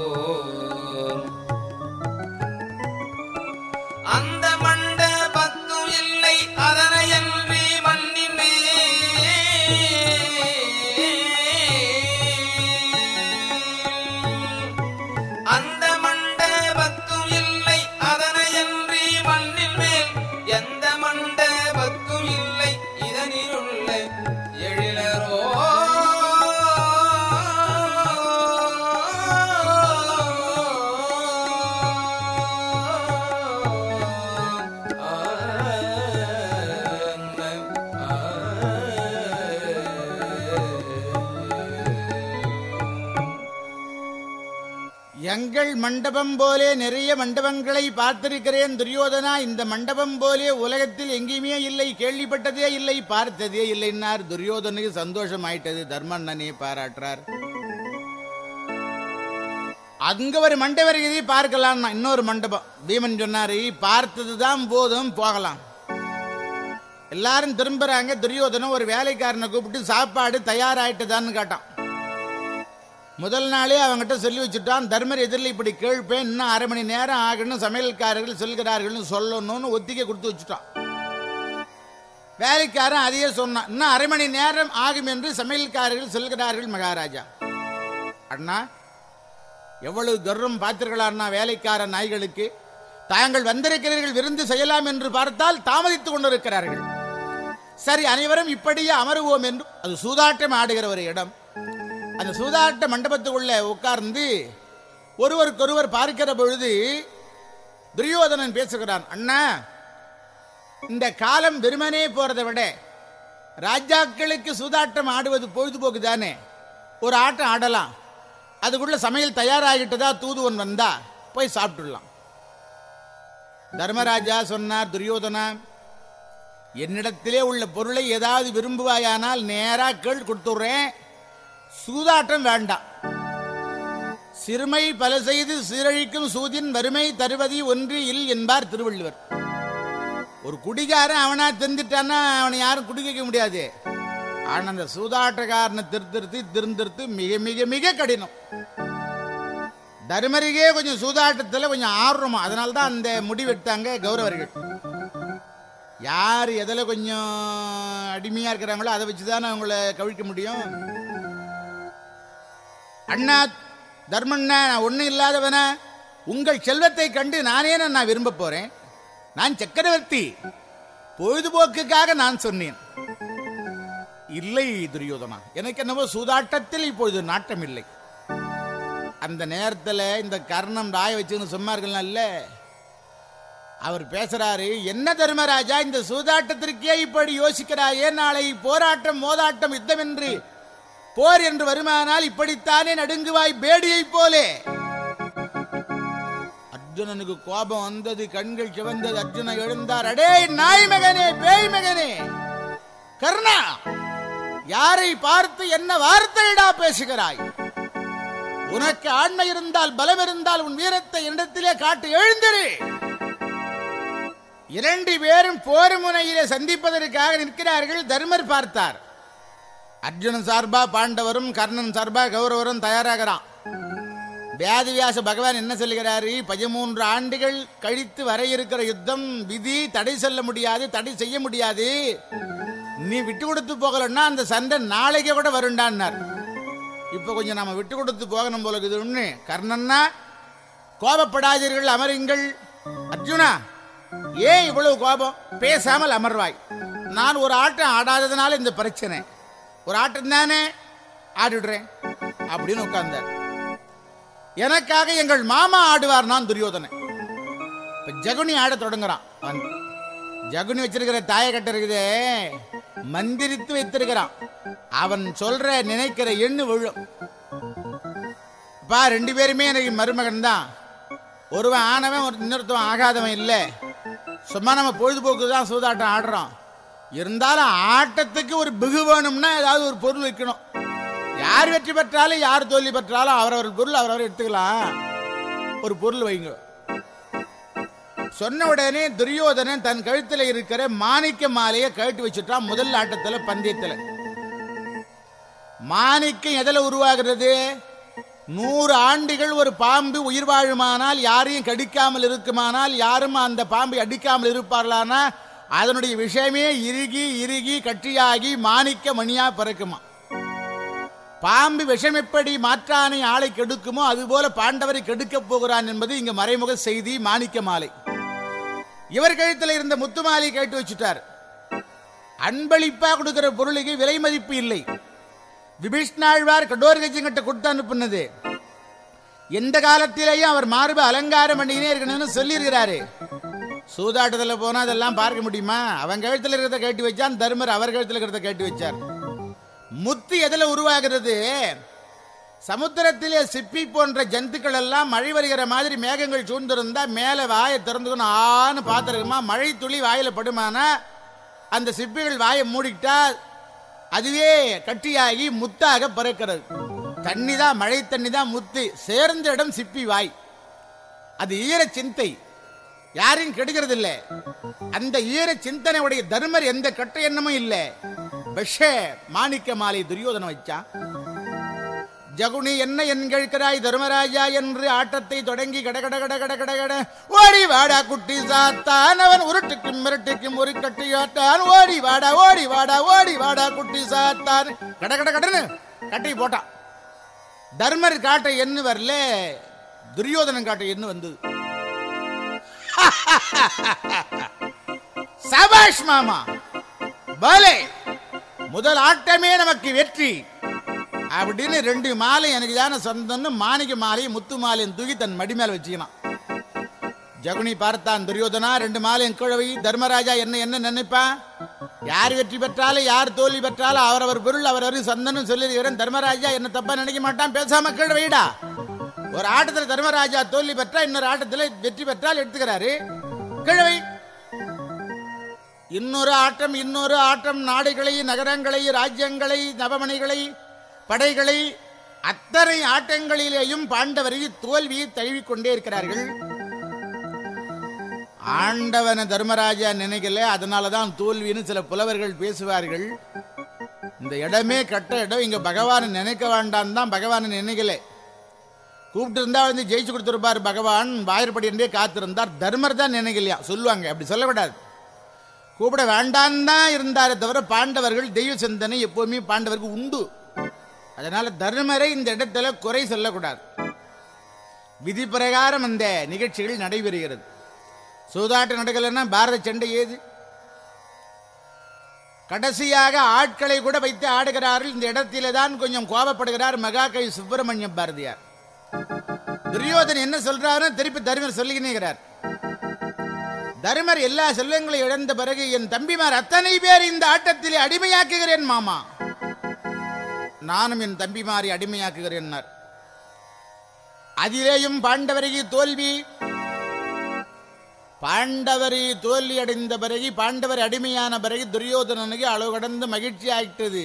அந்த மண்டபத்தும் இல்லை அதனையன்றி மண்ணின் மேல் அந்த மண்டபத்தும் இல்லை அதனையன்றி மண்ணில் மேல் எந்த மண்டபத்தும் இல்லை இதனிலுள்ள எழிலரோ எங்கள் மண்டபம் போலே நிறைய மண்டபங்களை பார்த்திருக்கிறேன் துரியோதனா இந்த மண்டபம் போலே உலகத்தில் எங்கேயுமே இல்லை கேள்விப்பட்டதே இல்லை பார்த்ததே இல்லைன்னார் துரியோதனுக்கு சந்தோஷம் ஆயிட்டது தர்மண்ணனே பாராட்டுறார் அங்க ஒரு மண்டபம் இருக்குது பார்க்கலாம் இன்னொரு மண்டபம் பீமன் சொன்னாரு பார்த்ததுதான் போதும் போகலாம் எல்லாரும் திரும்புறாங்க துரியோதனன் ஒரு வேலைக்காரனை கூப்பிட்டு சாப்பாடு தயாராயிட்டுதான்னு கேட்டான் முதல் நாளே அவங்ககிட்ட சொல்லி வச்சுட்டான் தர்மர் எதிரில் இப்படி கேள்ப்பேன் இன்னும் அரை மணி நேரம் ஆகணும் சமையல்காரர்கள் சொல்கிறார்கள்னு சொல்லணும்னு ஒத்திகை கொடுத்து வச்சுட்டான் வேலைக்காரன் அதையே சொன்னான் இன்னும் அரை மணி நேரம் ஆகும் என்று சமையல்காரர்கள் சொல்கிறார்கள் மகாராஜா அண்ணா எவ்வளவு கர்வம் பார்த்தீர்களா அண்ணா வேலைக்கார நாய்களுக்கு தாங்கள் வந்திருக்கிறீர்கள் விருந்து செய்யலாம் என்று பார்த்தால் தாமதித்துக் கொண்டிருக்கிறார்கள் சரி அனைவரும் இப்படியே அமருவோம் என்று அது சூதாட்டம் ஆடுகிற ஒரு இடம் அந்த சூதாட்ட மண்டபத்துக்குள்ள உட்கார்ந்து ஒருவருக்கொருவர் பார்க்கிற பொழுது துரியோதனன் பேசுகிறான் அண்ணா இந்த காலம் வெறுமனே போறதை விட ராஜாக்களுக்கு சூதாட்டம் ஆடுவது பொழுதுபோக்கு தானே ஒரு ஆட்டம் ஆடலாம் அதுக்குள்ள சமையல் தயாராகிட்டதா தூதுவன் வந்தா போய் சாப்பிட்டுடலாம் தர்மராஜா சொன்னார் துரியோதனா என்னிடத்திலே உள்ள பொருளை ஏதாவது விரும்புவாயானால் நேரா கேள் கொடுத்துடுறேன் சூதாட்டம் வேண்டாம் சிறுமை பல செய்து சீரழிக்கும் சூதின் வறுமை தருவதி ஒன்று இல் என்பார் திருவள்ளுவர் ஒரு குடிகாரன் அவனா தெரிஞ்சிட்டான்னா அவனை யாரும் குடிக்க முடியாது ஆனா அந்த சூதாட்டக்காரனை திருத்திருத்தி திருந்திருத்து மிக மிக மிக கடினம் தருமருகே கொஞ்சம் சூதாட்டத்தில் கொஞ்சம் ஆர்வமா அதனால தான் அந்த முடிவெடுத்தாங்க கௌரவர்கள் யார் எதில் கொஞ்சம் அடிமையா இருக்கிறாங்களோ அதை வச்சு தானே அவங்கள கவிழ்க்க முடியும் அண்ணா தர்மண்ணா நான் ஒன்றும் இல்லாதவன உங்கள் செல்வத்தை கண்டு நானே நான் விரும்ப போறேன் நான் சக்கரவர்த்தி பொழுதுபோக்குக்காக நான் சொன்னேன் இல்லை துரியோதனா எனக்கு என்னவோ சூதாட்டத்தில் இப்பொழுது நாட்டம் இல்லை அந்த நேரத்தில் இந்த கர்ணம் ராய வச்சுன்னு சொன்னார்கள் இல்ல அவர் பேசுறாரு என்ன தர்மராஜா இந்த சூதாட்டத்திற்கே இப்படி யோசிக்கிறாயே நாளை போராட்டம் மோதாட்டம் யுத்தம் என்று போர் என்று வருமானால் இப்படித்தானே நடுங்குவாய் பேடியை போலே அர்ஜுனனுக்கு கோபம் வந்தது கண்கள் சிவந்தது அர்ஜுனன் எழுந்தார் அடே நாய் மகனே பேய் மகனே கர்ணா யாரை பார்த்து என்ன வார்த்தையிடா பேசுகிறாய் உனக்கு ஆண்மை இருந்தால் பலம் இருந்தால் உன் வீரத்தை என்னிடத்திலே காட்டு எழுந்திரு இரண்டு பேரும் போர் முனையிலே சந்திப்பதற்காக நிற்கிறார்கள் தர்மர் பார்த்தார் அர்ஜுனன் சார்பா பாண்டவரும் கர்ணன் சார்பா கௌரவரும் தயாராகிறான் வேதவியாச பகவான் என்ன சொல்லுகிறாரு பதிமூன்று ஆண்டுகள் கழித்து வர இருக்கிற யுத்தம் விதி தடை செல்ல முடியாது தடை செய்ய முடியாது நீ விட்டு கொடுத்து போகலன்னா அந்த சண்டை நாளைக்கே கூட வருண்டான்னார் இப்போ கொஞ்சம் நாம விட்டு கொடுத்து போகணும் போல இருக்குது ஒண்ணு கர்ணன்னா கோபப்படாதீர்கள் அமருங்கள் அர்ஜுனா ஏன் இவ்வளவு கோபம் பேசாமல் அமர்வாய் நான் ஒரு ஆட்டம் ஆடாததுனால இந்த பிரச்சனை ஒரு ஆட்டம் தானே ஆடிடுறேன் அப்படின்னு உட்கார்ந்தார் எனக்காக எங்கள் மாமா ஆடுவார் நான் துரியோதனை இப்ப ஜகுனி ஆட தொடங்குறான் அவன். ஜகுனி வச்சிருக்கிற தாயக்கட்டை இருக்குதே மந்திரித்து வைத்திருக்கிறான் அவன் சொல்ற நினைக்கிற எண்ணு விழும் பா ரெண்டு பேருமே எனக்கு மருமகன் தான் ஒருவன் ஆனவன் ஒரு இன்னொருத்தவன் ஆகாதவன் இல்லை சும்மா நம்ம பொழுதுபோக்கு தான் சூதாட்டம் ஆடுறோம் இருந்தாலும் ஆட்டத்துக்கு ஒரு பிகு வேணும்னா ஏதாவது ஒரு பொருள் வைக்கணும் யார் வெற்றி பெற்றாலும் யார் தோல்வி பெற்றாலும் அவரவர் பொருள் அவரவர் எடுத்துக்கலாம் ஒரு பொருள் வைங்க சொன்ன உடனே துரியோதனன் தன் கழுத்துல இருக்கிற மாணிக்க மாலையை கழட்டி வச்சுட்டான் முதல் ஆட்டத்துல பந்தயத்துல மாணிக்கம் எதில் உருவாகிறது நூறு ஆண்டுகள் ஒரு பாம்பு உயிர் வாழுமானால் யாரையும் கடிக்காமல் இருக்குமானால் யாரும் அந்த பாம்பை அடிக்காமல் இருப்பார்களானா அதனுடைய விஷயமே இறுகி இறுகி கட்டியாகி மாணிக்க மணியா பிறக்குமா பாம்பு விஷம் எப்படி மாற்றானை ஆளை கெடுக்குமோ அதுபோல பாண்டவரை கெடுக்கப் போகிறான் என்பது இங்க மறைமுக செய்தி மாணிக்க மாலை இவர் கழுத்தில் இருந்த முத்து மாலை கேட்டு வச்சுட்டார் அன்பளிப்பா கொடுக்கிற பொருளுக்கு விலை மதிப்பு இல்லை விபீஷ்ணாழ்வார் கடோர் கட்சிங்கிட்ட கொடுத்து அனுப்புனது எந்த காலத்திலேயும் அவர் மார்பு அலங்காரம் பண்ணினே இருக்கணும்னு சொல்லியிருக்கிறாரு சூதாட்டத்தில் போனா அதெல்லாம் பார்க்க முடியுமா அவன் கழுத்தில் இருக்கிறத கேட்டு வச்சான் தர்மர் அவர் கழுத்தில் இருக்கிறத கேட்டு வச்சார் முத்து எதுல உருவாகிறது சமுத்திரத்திலே சிப்பி போன்ற ஜந்துக்கள் எல்லாம் மழை வருகிற மாதிரி மேகங்கள் சூழ்ந்திருந்தா மேலே வாயை திறந்துக்கணும் ஆன்னு பார்த்துருக்குமா மழை துளி வாயில படுமானா அந்த சிப்பிகள் வாயை மூடிக்கிட்டா அதுவே கட்டியாகி முத்தாக பிறக்கிறது தண்ணி தான் மழை தண்ணி தான் முத்து சேர்ந்த இடம் சிப்பி வாய் அது ஈர சிந்தை யாரையும் கெடுக்கிறது இல்ல அந்த ஈர சிந்தனை உடைய தர்மர் எந்த கட்ட எண்ணமும் இல்ல விஷ மாணிக்க மாலை துரியோதனம் வச்சான் ஜகுனி என்ன என் கேட்கிறாய் தர்மராஜா என்று ஆட்டத்தை தொடங்கி கட கட கட கட கட கட ஓடி வாடா குட்டி சாத்தான் அவன் உருட்டுக்கும் மிரட்டுக்கும் ஒரு கட்டியாட்டான் ஓடி வாடா ஓடி வாடா ஓடி வாடா குட்டி சாத்தான் கட கட கடன்னு கட்டி போட்டான் தர்மர் காட்ட என்ன வரல துரியோதனன் காட்ட என்ன வந்தது சபாஷ் மாமா பலே முதல் ஆட்டமே நமக்கு வெற்றி அப்படின்னு ரெண்டு மாலை எனக்கு தானே சொந்தம்னு மாணிக்க மாலையும் முத்து மாலையும் தூக்கி தன் மடி மேல வச்சுக்கணும் ஜகுனி பார்த்தான் துரியோதனா ரெண்டு மாலையும் கிழவி தர்மராஜா என்ன என்ன நினைப்பான் யார் வெற்றி பெற்றாலும் யார் தோல்வி பெற்றாலும் அவரவர் பொருள் அவரவர் சொந்தம்னு சொல்லியிருக்கிறேன் தர்மராஜா என்ன தப்பா நினைக்க மாட்டான் பேசாம கீழே வைடா ஒரு ஆட்டத்துல தர்மராஜா தோல்வி பெற்றா இன்னொரு ஆட்டத்துல வெற்றி பெற்றால் எடுத்துக்கிறாரு கிழவை இன்னொரு ஆட்டம் இன்னொரு ஆட்டம் நாடுகளை நகரங்களை ராஜ்யங்களை நவமணிகளை படைகளை அத்தனை ஆட்டங்களிலேயும் பாண்டவரை தோல்வியை தழுவிக்கொண்டே இருக்கிறார்கள் ஆண்டவன தர்மராஜா நினைக்கல அதனாலதான் தோல்வின்னு சில புலவர்கள் பேசுவார்கள் இந்த இடமே கட்ட இடம் இங்க பகவானை நினைக்க வேண்டாம் தான் பகவானை நினைக்கல கூப்பிட்டு இருந்தா வந்து ஜெயிச்சு கொடுத்துருப்பார் பகவான் வாயிற்படி என்றே காத்திருந்தார் தர்மர் தான் நினைக்கலையா சொல்லுவாங்க அப்படி சொல்லக்கூடாது கூப்பிட வேண்டாம் தான் இருந்தாரே தவிர பாண்டவர்கள் தெய்வ சிந்தனை எப்பவுமே பாண்டவருக்கு உண்டு அதனால தர்மரை இந்த இடத்துல குறை சொல்லக்கூடாது விதி பிரகாரம் அந்த நிகழ்ச்சிகள் நடைபெறுகிறது சூதாட்டம் நடக்கலைன்னா பாரத சண்டை ஏது கடைசியாக ஆட்களை கூட வைத்து ஆடுகிறார்கள் இந்த இடத்திலே தான் கொஞ்சம் கோபப்படுகிறார் மகாகவி சுப்பிரமணியம் பாரதியார் துரியோதன் என்ன சொல்றாரு திருப்பி தர்மர் சொல்லிக்கினேங்கிறார் தர்மர் எல்லா செல்வங்களையும் இழந்த பிறகு என் தம்பிமார் அத்தனை பேர் இந்த ஆட்டத்திலே அடிமையாக்குகிறேன் மாமா நானும் என் தம்பிமாரை அடிமையாக்குகிறேன் அதிலேயும் பாண்டவரைக்கு தோல்வி பாண்டவரை தோல்வி அடைந்த பிறகு பாண்டவர் அடிமையான பிறகு துரியோதனனுக்கு அளவு கடந்து மகிழ்ச்சி ஆயிட்டது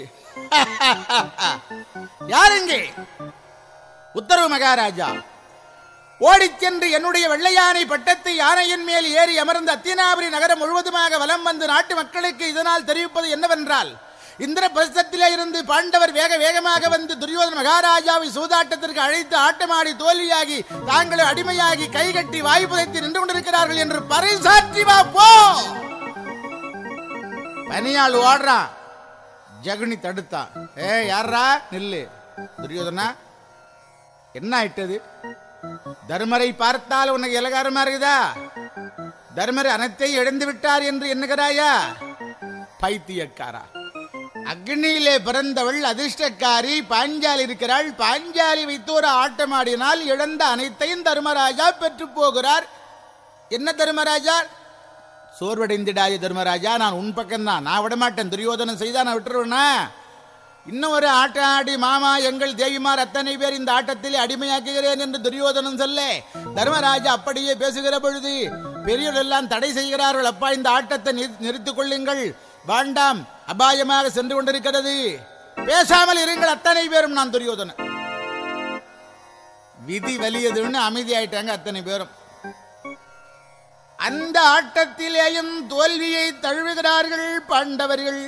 யாருங்க உத்தரவு மகாராஜா ஓடிச் சென்று என்னுடைய வெள்ளையானை பட்டத்தை யானையின் மேல் ஏறி அமர்ந்த அத்தினாபுரி நகரம் முழுவதுமாக வலம் வந்து நாட்டு மக்களுக்கு இதனால் தெரிவிப்பது என்னவென்றால் இந்திரபிரஸ்தத்திலே இருந்து பாண்டவர் வேக வேகமாக வந்து துரியோதன மகாராஜாவை சூதாட்டத்திற்கு அழைத்து ஆட்டமாடி தோல்வியாகி தாங்களே அடிமையாகி கைகட்டி வாய் புதைத்து நின்று கொண்டிருக்கிறார்கள் என்று பறைசாற்றி வா போ பனியாள் ஓடுறான் ஜகுனி தடுத்தான் ஏ யாரா நில்லு துரியோதனா என்ன ஆயிட்டது தர்மரை பார்த்தால் உனக்கு இலகாரமா இருக்குதா தர்மர் அனைத்தையும் இழந்து விட்டார் என்று எண்ணுகிறாயா பைத்தியக்காரா அக்னியிலே பிறந்தவள் அதிர்ஷ்டக்காரி பாஞ்சாலி இருக்கிறாள் பாஞ்சாலி வைத்து ஒரு ஆட்டமாடினால் இழந்த அனைத்தையும் தர்மராஜா பெற்று போகிறார் என்ன தர்மராஜா சோர்வடைந்திடாய தர்மராஜா நான் உன் பக்கம்தான் நான் விடமாட்டேன் துரியோதனம் செய்தா நான் விட்டுருவேனா இன்னும் ஒரு ஆட்டம் ஆடி மாமா எங்கள் தேவிமார் அத்தனை பேர் இந்த ஆட்டத்தில் அடிமையாக்குகிறேன் என்று துரியோதனம் சொல்ல தர்மராஜா அப்படியே பேசுகிற பொழுது பெரியவர்கள் எல்லாம் தடை செய்கிறார்கள் அப்பா இந்த ஆட்டத்தை நிறு- நிறுத்திக் கொள்ளுங்கள் வேண்டாம் அபாயமாக சென்று கொண்டிருக்கிறது பேசாமல் இருங்கள் அத்தனை பேரும் நான் துரியோதனன் விதி வலியதுன்னு அமைதியாயிட்டாங்க அத்தனை பேரும் அந்த ஆட்டத்திலேயும் தோல்வியை தழுவுகிறார்கள் பாண்டவர்கள்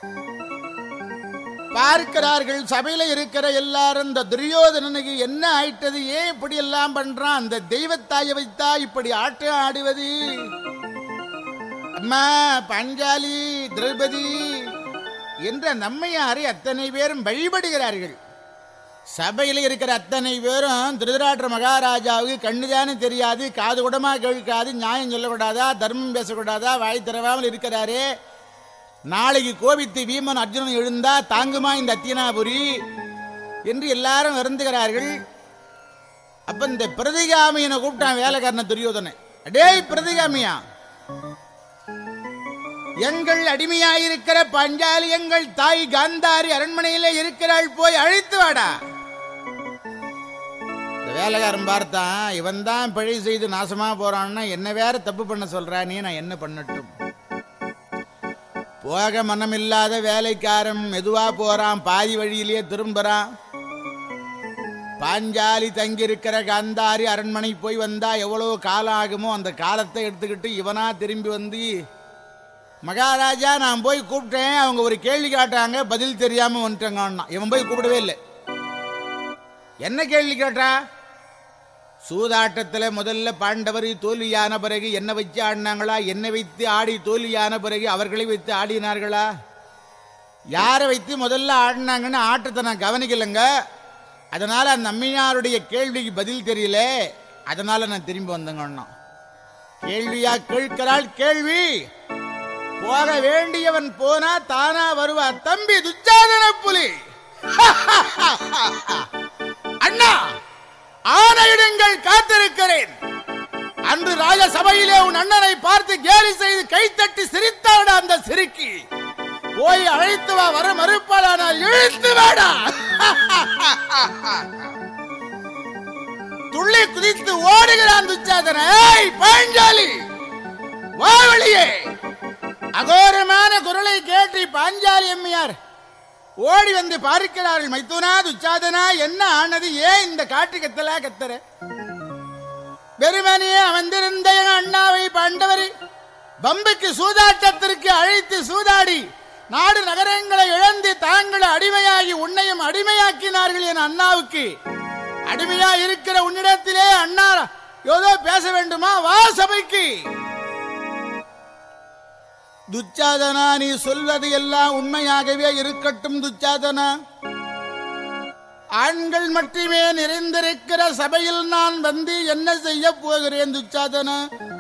பார்க்கிறார்கள் சபையில இருக்கிற எல்லாரும் இந்த துரியோதனனுக்கு என்ன ஆயிட்டது ஏன் இப்படி எல்லாம் பண்றான் அந்த தெய்வத்தாய வைத்தா இப்படி ஆட்டம் ஆடுவது அம்மா பஞ்சாலி திரௌபதி என்ற நம்மையாரை அத்தனை பேரும் வழிபடுகிறார்கள் சபையில் இருக்கிற அத்தனை பேரும் திருதராஷ்டிர மகாராஜாவுக்கு கண்ணுதானே தெரியாது காது கூடமா கேட்காது நியாயம் சொல்லக்கூடாதா தர்மம் பேசக்கூடாதா வாய் திறவாமல் இருக்கிறாரே நாளைக்கு கோபித்து வீமன் அர்ஜுனன் எழுந்தா தாங்குமா இந்த அத்தியனாபுரி என்று எல்லாரும் வருந்துகிறார்கள் அப்ப இந்த பிரதிகாமியனை கூப்பிட்டான் வேலைக்காரன துரியோதனை அடேய் பிரதிகாமியா எங்கள் அடிமையாயிருக்கிற பஞ்சாலி எங்கள் தாய் காந்தாரி அரண்மனையிலே இருக்கிறாள் போய் அழைத்து வாடா இந்த வேலைக்காரன் பார்த்தான் இவன் தான் பிழை செய்து நாசமா போறான்னா என்ன வேற தப்பு பண்ண சொல்றானே நான் என்ன பண்ணட்டும் போக மனமில்லாத வேலைக்காரன் மெதுவா போறான் பாதி வழியிலேயே திரும்புறான் பாஞ்சாலி தங்கியிருக்கிற காந்தாரி அரண்மனை போய் வந்தா எவ்வளவு காலம் ஆகுமோ அந்த காலத்தை எடுத்துக்கிட்டு இவனா திரும்பி வந்து மகாராஜா நான் போய் கூப்பிட்டேன் அவங்க ஒரு கேள்வி கேட்டாங்க பதில் தெரியாம வந்துட்டாங்க இவன் போய் கூப்பிடவே இல்லை என்ன கேள்வி கேட்டா சூதாட்டத்துல முதல்ல பாண்டவர் தோல்வியான பிறகு என்ன வச்சு ஆடினாங்களா என்ன வைத்து ஆடி தோல்வியான பிறகு அவர்களை வைத்து ஆடினார்களா யாரை வைத்து முதல்ல ஆடினாங்கன்னு ஆட்டத்தை நான் கவனிக்கலைங்க அதனால அந்த அம்மையாருடைய கேள்விக்கு பதில் தெரியல அதனால நான் திரும்பி வந்தேங்க கேள்வியா கேட்கிறாள் கேள்வி போக வேண்டியவன் போனா தானா வருவா தம்பி துச்சாதன புலி அண்ணா ஆணையிடுங்கள் காத்திருக்கிறேன் அன்று ராஜசபையிலே உன் அண்ணனை பார்த்து கேலி செய்து கைத்தட்டி சிரித்தாட அந்த சிரிக்கி போய் அழைத்து வா வர மறுப்பாளானால் இழுத்து வாடா துள்ளி குதித்து ஓடுகிறான் துச்சாதன ஏய் பாஞ்சாலி வா வெளியே அகோரமான குரலை கேட்டு பாஞ்சாலி அம்மையார் ஓடி வந்து பார்க்கிறார்கள் மைத்துனா துச்சாதனா என்ன ஆனது ஏன் இந்த காட்டு கத்தலா கத்துற வெறுமனையே அமர்ந்திருந்த என் அண்ணாவை பாண்டவரை பம்புக்கு சூதாட்டத்திற்கு அழைத்து சூதாடி நாடு நகரங்களை இழந்து தாங்கள் அடிமையாகி உன்னையும் அடிமையாக்கினார்கள் என் அண்ணாவுக்கு அடிமையா இருக்கிற உன்னிடத்திலே அண்ணா ஏதோ பேச வேண்டுமா வா சபைக்கு துச்சாதனா நீ சொல்வது எல்லாம் உண்மையாகவே இருக்கட்டும் துச்சாதனா ஆண்கள் மட்டுமே நிறைந்திருக்கிற சபையில் நான் வந்து என்ன செய்ய போகிறேன் துச்சாதனா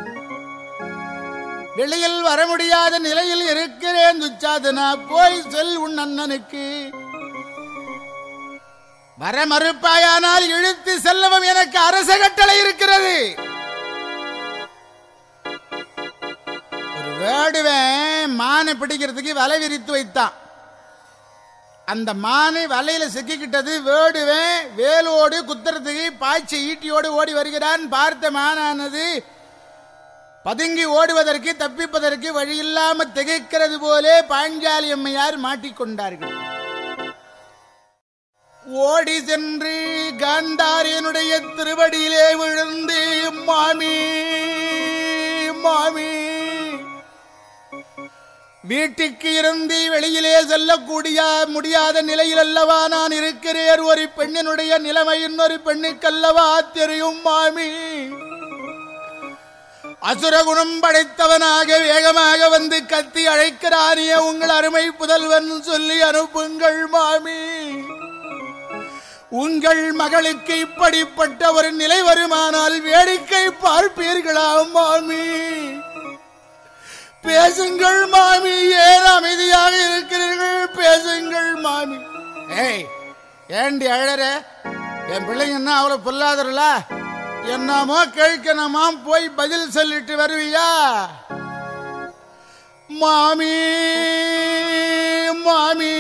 வெளியில் வர முடியாத நிலையில் இருக்கிறேன் துச்சாதனா போய் சொல் உன் அண்ணனுக்கு வர மறுப்பாயானால் இழுத்து செல்லவும் எனக்கு அரச கட்டளை இருக்கிறது ஒரு வேடுவன் மானை பிடிக்கிறதுக்கு வலை விரித்து வைத்தான் அந்த மானை வலையில சிக்கிக்கிட்டது வேடுவன் வேலோடு குத்துறதுக்கு பாய்ச்சி ஈட்டியோடு ஓடி வருகிறான் பார்த்த மானானது பதுங்கி ஓடுவதற்கு தப்பிப்பதற்கு வழி இல்லாம திகைக்கிறது போலே பாஞ்சாலி அம்மையார் மாட்டிக்கொண்டார்கள் ஓடி சென்று காந்தாரியனுடைய திருவடியிலே விழுந்து மாமி மாமி வீட்டுக்கு இருந்து வெளியிலே செல்லக்கூடிய முடியாத நிலையில் அல்லவா நான் இருக்கிறேன் ஒரு பெண்ணினுடைய நிலைமை இன்னொரு பெண்ணுக்கல்லவா தெரியும் மாமி அசுரகுணம் படைத்தவனாக வேகமாக வந்து கத்தி அழைக்கிறானே உங்கள் அருமை புதல்வன் சொல்லி அனுப்புங்கள் மாமி உங்கள் மகளுக்கு இப்படிப்பட்ட ஒரு நிலை வருமானால் வேடிக்கை பார்ப்பீர்களா மாமி பேசுங்கள் மாமி ஏன் அமைதியாக இருக்கிறீர்கள் பேசுங்கள் மாமி ஏய் ஏண்டி அழற என் பிள்ளைங்க என்ன அவ்வளவு பொல்லாதரலா என்னமோ கேட்கணுமா போய் பதில் சொல்லிட்டு வருவியா மாமி மாமி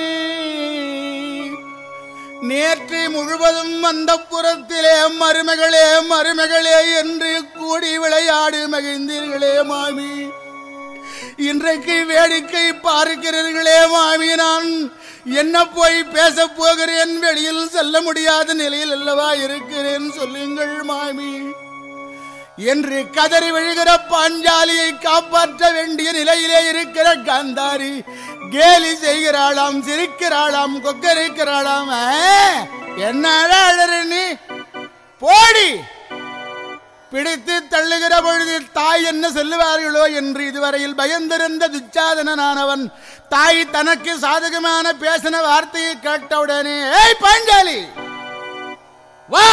நேற்று முழுவதும் அந்த புறத்திலே மருமகளே மருமகளே என்று கூடி விளையாடு மகிழ்ந்தீர்களே மாமி இன்றைக்கு வேடிக்கை பார்க்கிறீர்களே மாமி நான் என்ன போய் பேச போகிறேன் வெளியில் செல்ல முடியாத நிலையில் அல்லவா இருக்கிறேன் சொல்லுங்கள் மாமி என்று கதறி விழுகிற பாஞ்சாலியை காப்பாற்ற வேண்டிய நிலையிலே இருக்கிற காந்தாரி கேலி செய்கிறாளாம் சிரிக்கிறாளாம் கொக்கரிக்கிறாளாம் ஆ? என்ன அழற நீ போடி பிடித்து தள்ளுகிற பொழுது தாய் என்ன சொல்லுவார்களோ என்று இதுவரையில் பயந்திருந்த துச்சாதனனானவன் தாய் தனக்கு சாதகமான பேசின வார்த்தையை கேட்டவுடனே ஏய் பாஞ்சாலி வா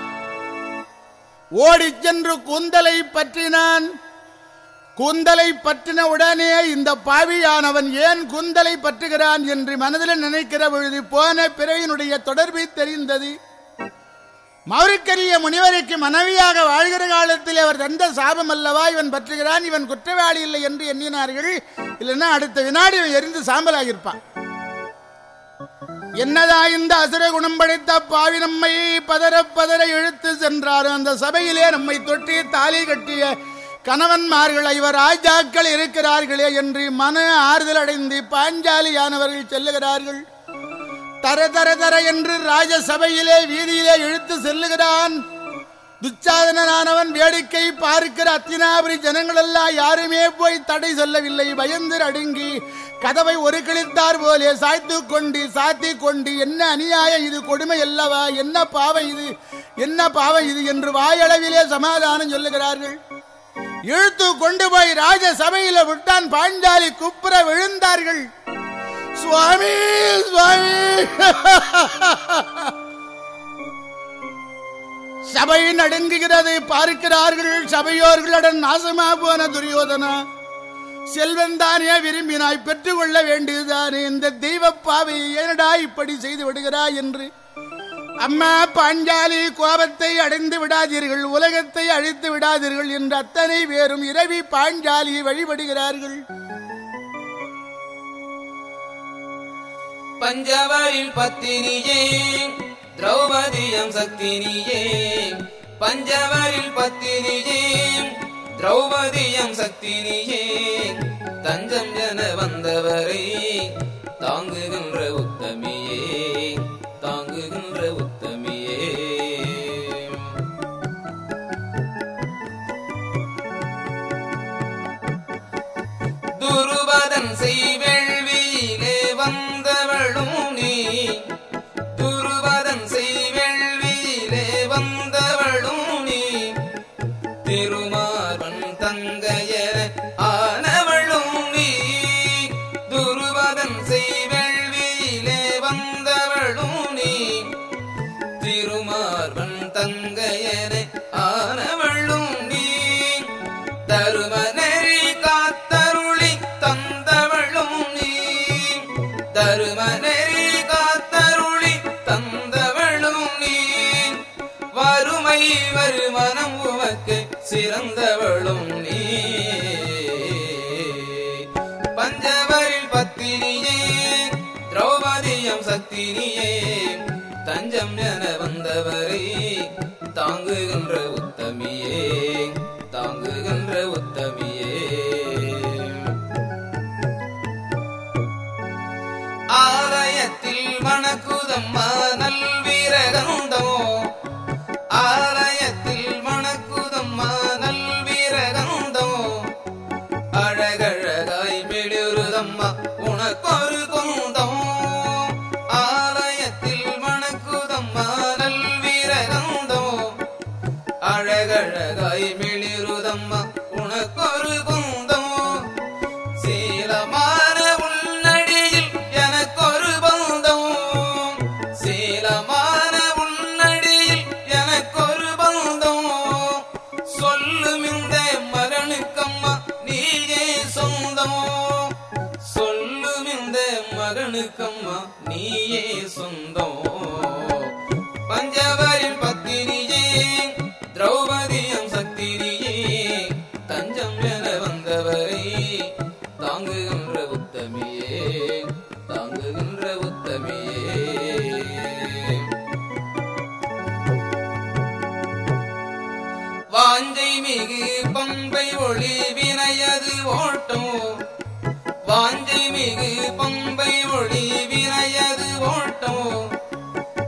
ஓடிச் சென்று கூந்தலை பற்றினான் கூந்தலை பற்றின உடனே இந்த பாவியானவன் ஏன் கூந்தலை பற்றுகிறான் என்று மனதில் நினைக்கிற பொழுது போன பிறவியினுடைய தொடர்பு தெரிந்தது மௌரிக்கரிய முனிவருக்கு மனைவியாக வாழ்கிற காலத்தில் அவர் தந்த சாபம் அல்லவா இவன் பற்றுகிறான் இவன் குற்றவாளி இல்லை என்று எண்ணினார்கள் இல்லைன்னா அடுத்த வினாடி இவன் எரிந்து சாம்பலாகியிருப்பான் என்னதா இந்த அசுர குணம் படைத்த பாவி நம்மை பதற பதற இழுத்து சென்றார் அந்த சபையிலே நம்மை தொட்டி தாலி கட்டிய கணவன்மார்கள் இவர் ராஜாக்கள் இருக்கிறார்களே என்று மன ஆறுதல் அடைந்து பாஞ்சாலியானவர்கள் செல்லுகிறார்கள் தர தர தர என்று ராஜசபையிலே வீதியிலே இழுத்து செல்லுகிறான் துச்சாதனனானவன் வேடிக்கை பார்க்கிற அத்தினாபுரி ஜனங்கள் எல்லாம் யாருமே போய் தடை சொல்லவில்லை பயந்து அடுங்கி கதவை ஒரு கிழித்தார் போலே சாய்த்து கொண்டு சாத்தி கொண்டு என்ன அநியாயம் இது கொடுமை அல்லவா என்ன பாவம் இது என்ன பாவம் இது என்று வாயளவிலே சமாதானம் சொல்லுகிறார்கள் இழுத்து கொண்டு போய் ராஜ சபையில விட்டான் பாஞ்சாலி குப்புற விழுந்தார்கள் சுவாமி சுவாமி சபை நடுங்குகிறது பார்க்கிறார்கள் சபையோர்களுடன் நாசமா போன துரியோதனா செல்வன் தானே விரும்பினாய் பெற்றுக்கொள்ள வேண்டியதுதானே இந்த தெய்வ பாவை ஏனடா இப்படி செய்து விடுகிறாய் என்று அம்மா பாஞ்சாலி கோபத்தை அடைந்து விடாதீர்கள் உலகத்தை அழித்து விடாதீர்கள் என்று அத்தனை பேரும் இரவி பாஞ்சாலியை வழிபடுகிறார்கள் பஞ்சவரில் பத்தினியே திரௌபதியம் சக்தினியே பஞ்சவரில் பத்தினியே திரௌபதியம் சக்தினியே தஞ்சம் என வந்தவரை தாங்குகின்ற உத்தமியே தாங்குகின்ற உத்தமியே துருபதன் செய்வெள்வியிலே வந்தவளும் நீ துருபதன் செய்வெள்வியிலே வந்தவளும் நீ திருமார்பன் தங்கையர ஆனவளும் நீ துருபதன் செய்வெள்வியிலே வந்தவளும் நீ திருமார்பன் தங்கையர ஆனவளும் நீ தருமநெறி காத்தருளி தந்தவளும் நீ தருமநெறி காத்தருளி தந்தவளும் நீ வறுமை வருமனம் உமக்கு சிறந்தவளும் நீ பஞ்சவரில் பத்தினியே திரௌபதியம் சக்தினியே தஞ்சம் என வந்தவரை தாங்குகின்ற உத்தமியே தாங்குகின்ற உத்தமியே ஆலயத்தில் மணக்குதம்மா நல்வீரகந்தோ ஆலயத்தில் மணக்குதம்மா நல்வீரகந்தோ அழகழகாய் மெழுறு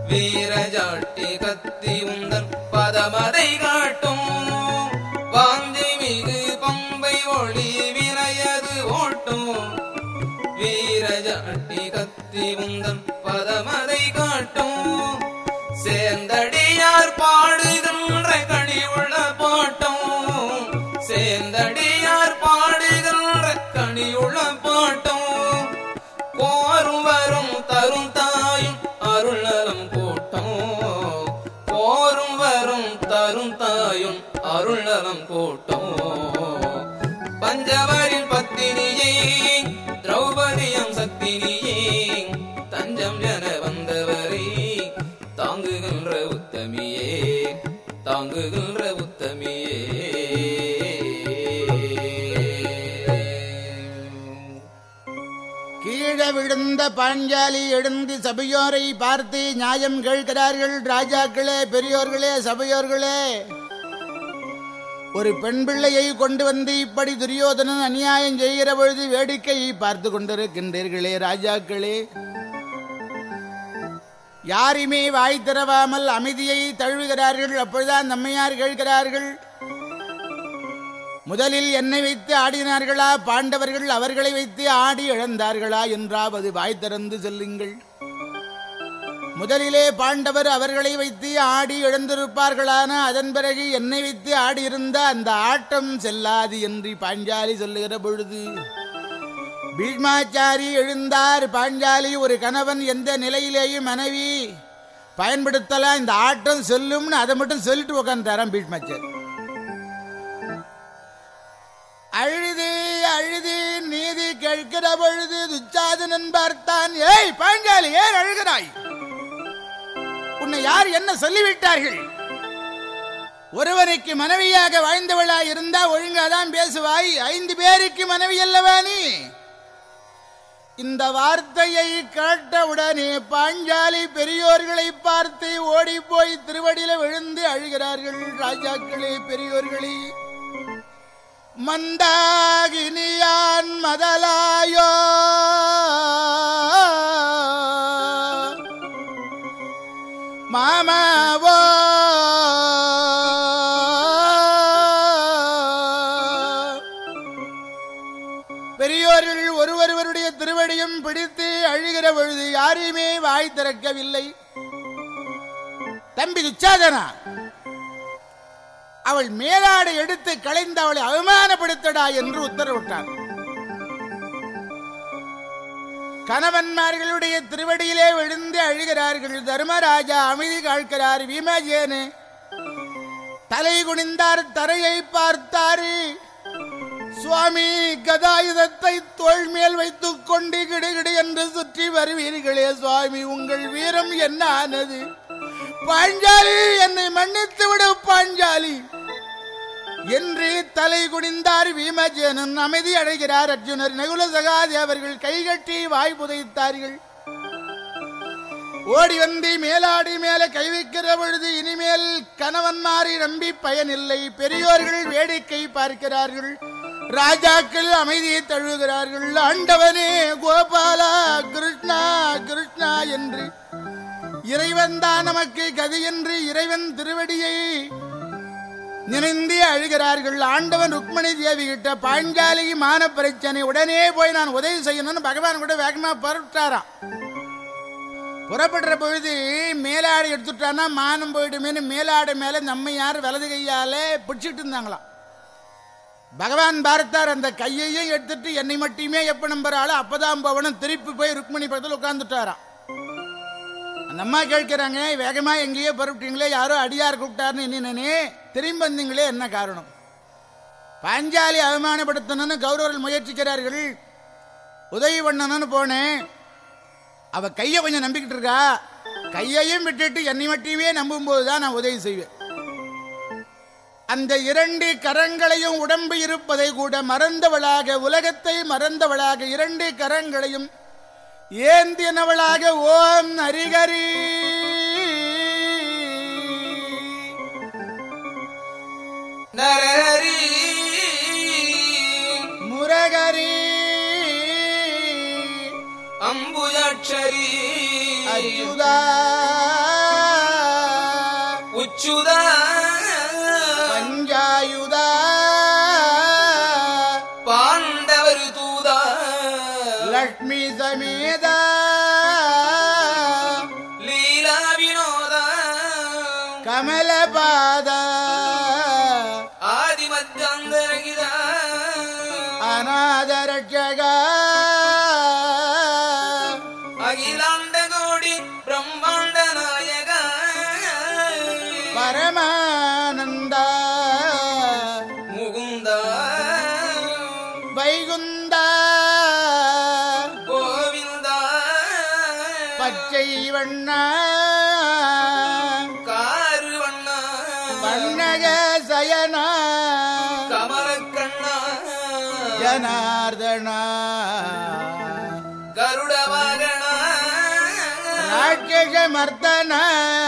வீரஜாட்டி கத்தி உந்தன் பதமதை காட்டும் வாந்தி மிகு பம்பை ஒளி வினையது ஓட்டும் வீரஜாட்டி கத்தி உந்தன் பதமதை காட்டும் சேந்தடியார் பாடுகின்ற கனி உள்ள பாட்டும் சேந்தடியார் பாடுகின்ற கனி உள்ள பாட்டும் கோரும் வரும் தரும் தாயும் அருளலம் கூட்டம் கோரும் வரும் தரும் தாயும் அருளலம் கூட்டம் பஞ்சவரில் பத்தினியே திரௌபதியம் சக்தினியே தஞ்சம் என வந்தவரே தாங்குகின்ற உத்தமியே தாங்குகின்ற உத்தமியே கீழே விழுந்த பாஞ்சாலி எழுந்து சபையோரை பார்த்து நியாயம் கேட்கிறார்கள் ராஜாக்களே பெரியோர்களே சபையோர்களே ஒரு பெண் பிள்ளையை கொண்டு வந்து இப்படி துரியோதனன் அநியாயம் செய்கிற பொழுது வேடிக்கையை பார்த்து கொண்டிருக்கின்றீர்களே ராஜாக்களே யாருமே வாய் திறவாமல் அமைதியை தழுவுகிறார்கள் அப்பொழுதுதான் நம்மையார் கேட்கிறார்கள் முதலில் என்னை வைத்து ஆடினார்களா பாண்டவர்கள் அவர்களை வைத்து ஆடி இழந்தார்களா என்றாவது வாய் திறந்து சொல்லுங்கள் முதலிலே பாண்டவர் அவர்களை வைத்து ஆடி இழந்திருப்பார்களான அதன் பிறகு என்னை வைத்து ஆடியிருந்த அந்த ஆட்டம் செல்லாது என்று பாஞ்சாலி சொல்லுகிற பொழுது பீஷ்மாச்சாரி எழுந்தார் பாஞ்சாலி ஒரு கணவன் எந்த நிலையிலேயும் மனைவி பயன்படுத்தலாம் இந்த ஆட்டம் செல்லும்னு அதை மட்டும் சொல்லிட்டு உட்காந்துட்டாராம் பீஷ்மாச்சாரி அழுது அழுது நீதி கேட்கிற பொழுது துச்சாதனன் பார்த்தான் ஏய் பாஞ்சாலி ஏன் அழுகிறாய் உன்னை யார் என்ன சொல்லிவிட்டார்கள் ஒருவனுக்கு மனைவியாக வாழ்ந்தவளா இருந்தா ஒழுங்காதான் பேசுவாய் ஐந்து பேருக்கு மனைவி அல்லவா நீ இந்த வார்த்தையை கேட்டவுடனே பாஞ்சாலி பெரியோர்களை பார்த்து ஓடி போய் திருவடியில விழுந்து அழுகிறார்கள் ராஜாக்களே பெரியோர்களே மந்தாகினியான் மதலாயோ மாமாவோ பெரியோர்கள் ஒருவருவருடைய திருவடியும் பிடித்து அழுகிற பொழுது யாரையுமே வாய் திறக்கவில்லை தம்பி துச்சாதனா அவள் மேலாடை எடுத்து களைந்து அவளை அவமானப்படுத்தடா என்று உத்தரவிட்டார் கணவன்மார்களுடைய திருவடியிலே விழுந்து அழுகிறார்கள் தர்மராஜா அமைதி காழ்கிறார் பீமஜேனு தலை குனிந்தார் தரையை பார்த்தாரு சுவாமி கதாயுதத்தை தோள் மேல் வைத்துக் கொண்டு கிடுகிடு என்று சுற்றி வருவீர்களே சுவாமி உங்கள் வீரம் என்ன ஆனது பாஞ்சாலி என்னை மன்னித்து விடு பாஞ்சாலி என்று தலை குனிந்தார் பீமஜேனன் அமைதி அடைகிறார் அர்ஜுனர் நகுல சகாதேவர்கள் கைகட்டி வாய் புதைத்தார்கள் ஓடி வந்து மேலாடி மேலே கை வைக்கிற பொழுது இனிமேல் கணவன்மாரை நம்பி பயனில்லை பெரியோர்கள் வேடிக்கை பார்க்கிறார்கள் ராஜாக்கள் அமைதியை தழுவுகிறார்கள் ஆண்டவனே கோபாலா கிருஷ்ணா கிருஷ்ணா என்று இறைவன் தான் நமக்கு கதி என்று இறைவன் திருவடியை நினைந்து அழுகிறார்கள் ஆண்டவன் ருக்மணி தேவி கிட்ட பாஞ்சாலி மான பிரச்சனை உடனே போய் நான் உதவி செய்யணும்னு பகவான் கூட வேகமா புறப்பட்டாராம் புறப்படுற பொழுது மேலாடை எடுத்துட்டானா மானம் போயிடுமேனு மேலாடை மேல நம்ம யார் வலது கையால பிடிச்சிட்டு இருந்தாங்களாம் பகவான் பார்த்தார் அந்த கையையும் எடுத்துட்டு என்னை மட்டுமே எப்ப நம்புறாளோ அப்பதான் போவனும் திருப்பி போய் ருக்மணி பக்கத்தில் உட்கார்ந்துட்டாராம் அந்த அம்மா கேட்கிறாங்க வேகமா எங்கேயோ புறப்பட்டீங்களே யாரோ அடியார் கூப்பிட்டாருன்னு என்னனே திரும்பி வந்தீங்களே என்ன காரணம் பாஞ்சாலி அவமானப்படுத்தணும்னு கௌரவர்கள் முயற்சிக்கிறார்கள் உதவி பண்ணணும்னு போனேன் அவ கையை கொஞ்சம் நம்பிக்கிட்டு இருக்கா கையையும் விட்டுட்டு என்னை மட்டுமே நம்பும்போது தான் நான் உதவி செய்வேன் அந்த இரண்டு கரங்களையும் உடம்பு இருப்பதை கூட மறந்தவளாக உலகத்தை மறந்தவளாக இரண்டு கரங்களையும் ஏந்தினவளாக ஓம் ஹரிகரி நரஹரி முரகரி அம்புஜாட்சரி அச்சுதா அச்சுதா பஞ்சாயுதா பாண்டவர் தூதா லக்ஷ்மி சமேதா லீலா வினோதா கமலபாதா ஆதிமத்தியந்தரகிதா அநாத ரட்சகா அகிலாண்ட கோடி பிரம்மாண்ட நாயகா பரமானந்தா முகுந்தா வைகுந்தா கோவிந்தா பச்சை வண்ணா காருவண்ணா பன்னக சயனா கமலக்கண்ணா ஜனார்தனா கருட வாகனா ராட்சச மர்தனா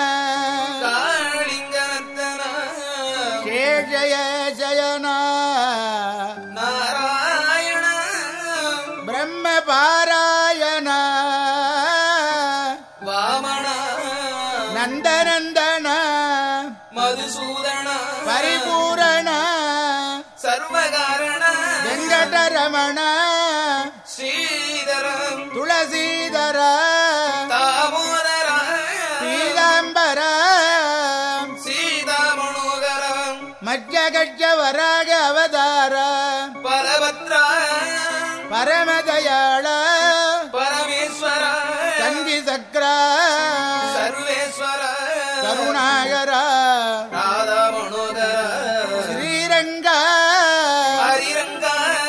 காளிங்கனத்தனா சேஷய சயனா நாராயண பிரம்ம பாராயணா வாமனா நந்தநந்தனா மதுசூதனா பரிபூரண சர்வகாரண வெங்கடரமண ஸ்ரீதரம் துளசீதர தாமோதர பீதாம்பர சீதா மனோகரம் மஜ்ஜகஜ வராக அவதார பரபத்ரா பரமதயாள பரமேஸ்வர சந்தி சக்கர சர்வேஸ்வர கருணாகர ராதா மனோகர ஸ்ரீரங்க ஹரிரங்க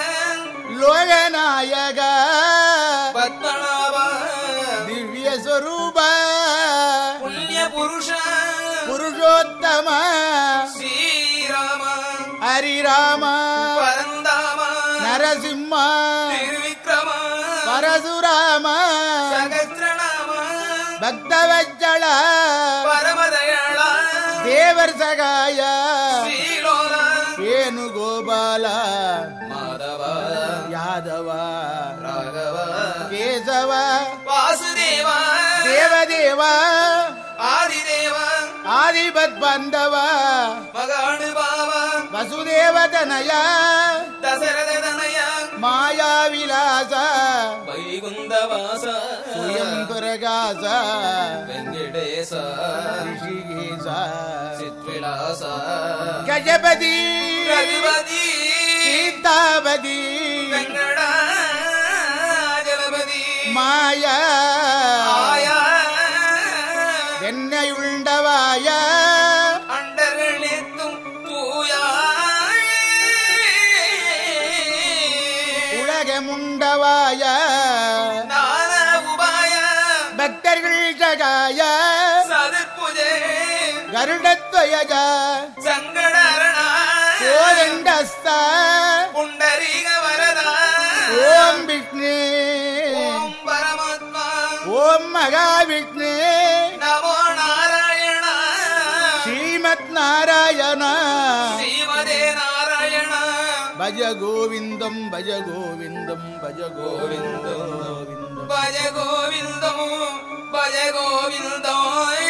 லோகநாயக பத்மநாப திவ்ய ஸ்வரூப புண்ணிய புருஷ புருஷோத்தம ஸ்ரீராம ஹரிராம பரந்தாம நரசிம்ம திருவிக்ரம பரசுராம சகஸ்ரநாம பக்தவச்சள பரமதயாள தேவர் சகாய ஸ்ரீலோல வேணுகோபால மாதவ யாதவ ராகவ கேசவ வாசுதேவ தேவதேவ ஆதிதேவ ஆதிபத் பந்தவ மகானுபாவ வசுதேவதனய தசரத தனய மாயா விலாச வைகுந்தவாச சுயம் பிரகாச வெங்கடேச ரிஷிகேச சித்விலாச கஜபதி ரகுபதி சீதாபதி வெங்கடாஜலபதி மாயா ஆயா என்னையுண்டவாய அண்டர்களெத்தும் தூயாய் உலகமுண்டவாய நான உபாய பக்தர்கள் சகாய சதுர்புஜே கருடத்வயஜ சங்கடரணா கோதண்டஸ்த புண்டரீக வரதா ஓம் விஷ்ணு ஓம் பரமாத்மா ஓம் மகாவிஷ்ணு நமோ நாராயண ஸ்ரீமத் நாராயண ஸ்ரீமதே நாராயண பஜ கோவிந்தம் பஜ கோவிந்தம் பஜ கோவிந்தம் கோவிந்தம் பஜ கோவிந்தம் பஜ கோவிந்தம்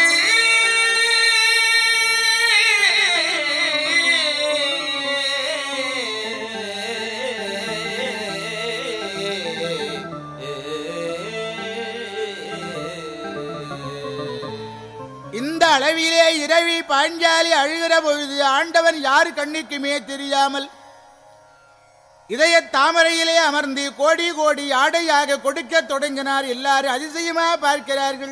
இந்த அளவிலே இரவி பாஞ்சாலி அழுகிற பொழுது ஆண்டவன் யார் கண்ணுக்குமே தெரியாமல் இதய தாமரையிலே அமர்ந்து கோடி கோடி ஆடையாக கொடுக்க தொடங்கினார் எல்லாரும் அதிசயமா பார்க்கிறார்கள்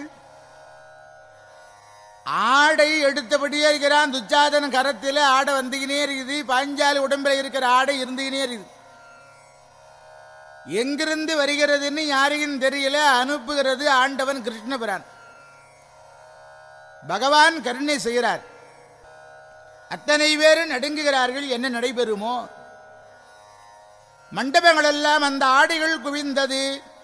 ஆடை எடுத்தபடியே இருக்கிறான் துச்சாதன கரத்திலே ஆடை வந்துகினே இருக்குது பாஞ்சாலி உடம்பில் இருக்கிற ஆடை இருந்துகினே இருக்குது எங்கிருந்து வருகிறதுன்னு யாரையும் தெரியல அனுப்புகிறது ஆண்டவன் கிருஷ்ணபிரான் பகவான் கருணை செய்கிறார் அத்தனை பேரும் நடுங்குகிறார்கள் என்ன நடைபெறுமோ மண்டபங்கள் எல்லாம் அந்த ஆடைகள் குவிந்தது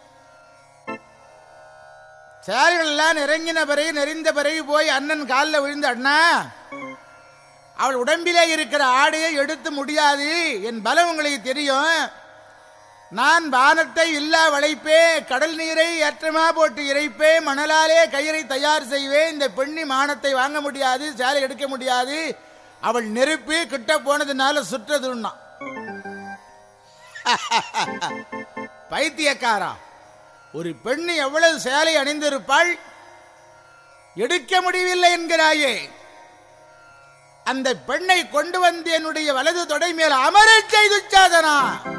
சேர்கள் எல்லாம் இறங்கின பிறகு நெறிந்த பிறகு போய் அண்ணன் காலில் விழுந்து அண்ணா அவள் உடம்பிலே இருக்கிற ஆடையை எடுத்து முடியாது என் பலம் உங்களுக்கு தெரியும் நான் வானத்தை இல்லா வளைப்பே கடல் நீரை ஏற்றமா போட்டு இறைப்பே மணலாலே கயிறை தயார் செய்வேன் இந்த பெண்ணி மானத்தை வாங்க முடியாது சேலை எடுக்க முடியாது அவள் நெருப்பு கிட்ட போனதுனால சுற்றதுன்னா பைத்தியக்காரா ஒரு பெண்ணு எவ்வளவு சேலை அணிந்திருப்பாள் எடுக்க முடியவில்லை என்கிறாயே அந்த பெண்ணை கொண்டு வந்து என்னுடைய வலது தொடை மேல் அமரச் செய்து சாதனா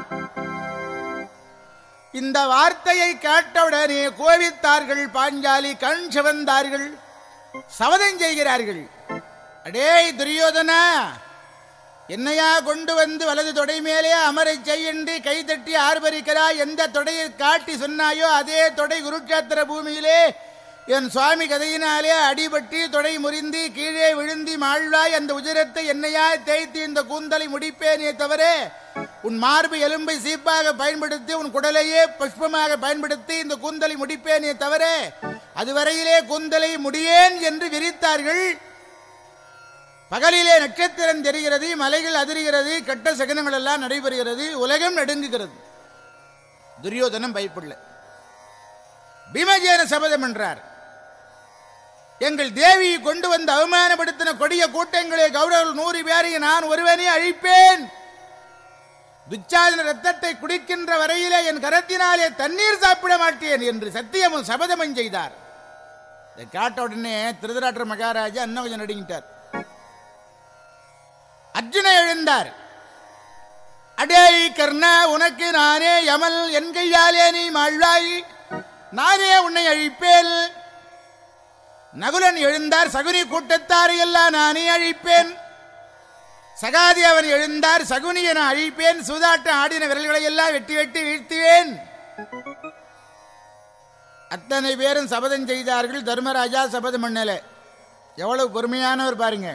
இந்த வார்த்தையை கேட்டவுடனே கோவித்தார்கள் பாஞ்சாலி கண் சிவந்தார்கள் சபதம் செய்கிறார்கள் அடேய் துரியோதனா என்னையா கொண்டு வந்து வலது தொடை மேலே அமரச் செய்யண்டு கை தட்டி ஆர்ப்பரிக்கிறாய் எந்த தொடையை காட்டி சொன்னாயோ அதே தொடை குருட்சேத்திர பூமியிலே என் சுவாமி கதையினாலே அடிபட்டு தொடை முறிந்து கீழே விழுந்தி மாழ்வாய் அந்த உஜரத்தை என்னையா தேய்த்து இந்த கூந்தலை முடிப்பேனே தவிர உன் மார்பு எலும்பை சீப்பாக பயன்படுத்தி உன் குடலையே புஷ்பமாக பயன்படுத்தி இந்த கூந்தலை முடிப்பேனே தவிர அதுவரையிலே கூந்தலை முடியேன் என்று விரித்தார்கள் பகலிலே நட்சத்திரம் தெரிகிறது மலைகள் அதிர்கிறது கெட்ட சகனங்கள் எல்லாம் நடைபெறுகிறது உலகம் நடுங்குகிறது துரியோதனம் பயப்படல பீமஜேன சபதம் என்றார் எங்கள் தேவியை கொண்டு வந்து அவமானப்படுத்தின கொடிய கூட்டங்களே கௌரவர்கள் நூறு பேரையும் நான் ஒருவனே அழிப்பேன் துச்சாதன ரத்தத்தை குடிக்கின்ற வரையிலே என் கரத்தினாலே தண்ணீர் சாப்பிட மாட்டேன் என்று சத்தியமும் சபதமும் செய்தார் இதை கேட்ட உடனே திருதராட்டர் மகாராஜா இன்னும் கொஞ்சம் நடுங்கிட்டார் அர்ஜுன எழுந்தார் அடேய் கர்ணா உனக்கு நானே யமல் என் கையாலே நீ மாழ்வாய் நானே உன்னை அழிப்பேன் நகுலன் எழுந்தார் சகுனி கூட்டத்தாரை எல்லாம் நானே அழிப்பேன் சகாதி அவன் எழுந்தார் சகுனியை நான் அழிப்பேன் சூதாட்டம் ஆடின விரல்களை எல்லாம் வெட்டி வெட்டி வீழ்த்துவேன் அத்தனை பேரும் சபதம் செய்தார்கள் தர்மராஜா சபதம் பண்ணல எவ்வளவு பொறுமையானவர் பாருங்க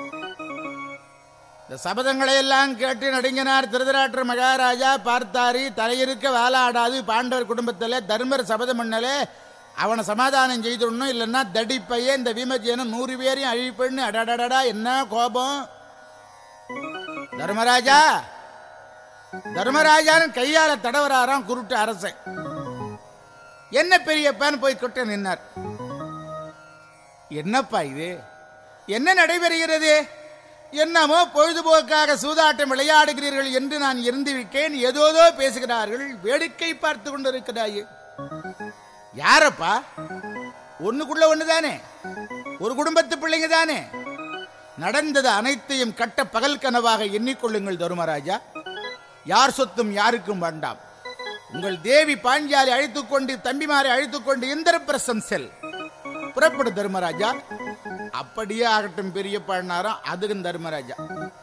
இந்த சபதங்களை எல்லாம் கேட்டு நடுங்கினார் திருதராட்டர் மகாராஜா பார்த்தாரி தலையிருக்க வாலாடாது பாண்டவர் குடும்பத்தில் தர்மர் சபதம் பண்ணலே அவனை சமாதானம் செய்துடணும் இல்லைன்னா தடிப்பையே இந்த விமஜியனும் நூறு பேரையும் அழிப்பெண்ணு அடடடடா என்ன கோபம் தர்மராஜா தர்மராஜான்னு கையால தடவராராம் குருட்டு அரசன் என்ன பெரியப்பான்னு போய் கொட்ட நின்னார் என்னப்பா இது என்ன நடைபெறுகிறது என்னமோ பொழுதுபோக்காக சூதாட்டம் விளையாடுகிறீர்கள் என்று நான் இருந்து விட்டேன் ஏதோதோ பேசுகிறார்கள் வேடிக்கை பார்த்து கொண்டிருக்கிறாயே யாரப்பா ஒண்ணுக்குள்ள ஒண்ணுதானே ஒரு குடும்பத்து பிள்ளைங்க தானே நடந்தது அனைத்தையும் கட்ட பகல் கனவாக எண்ணிக்கொள்ளுங்கள் தருமராஜா யார் சொத்தும் யாருக்கும் வேண்டாம் உங்கள் தேவி பாஞ்சாலி அழைத்துக் கொண்டு தம்பிமாரை அழைத்துக் கொண்டு இந்திரபிரசம் செல் புறப்படு தர்மராஜா அப்படியே ஆகட்டும் பெரிய பாடினாராம் அதுக்கும் தர்மராஜா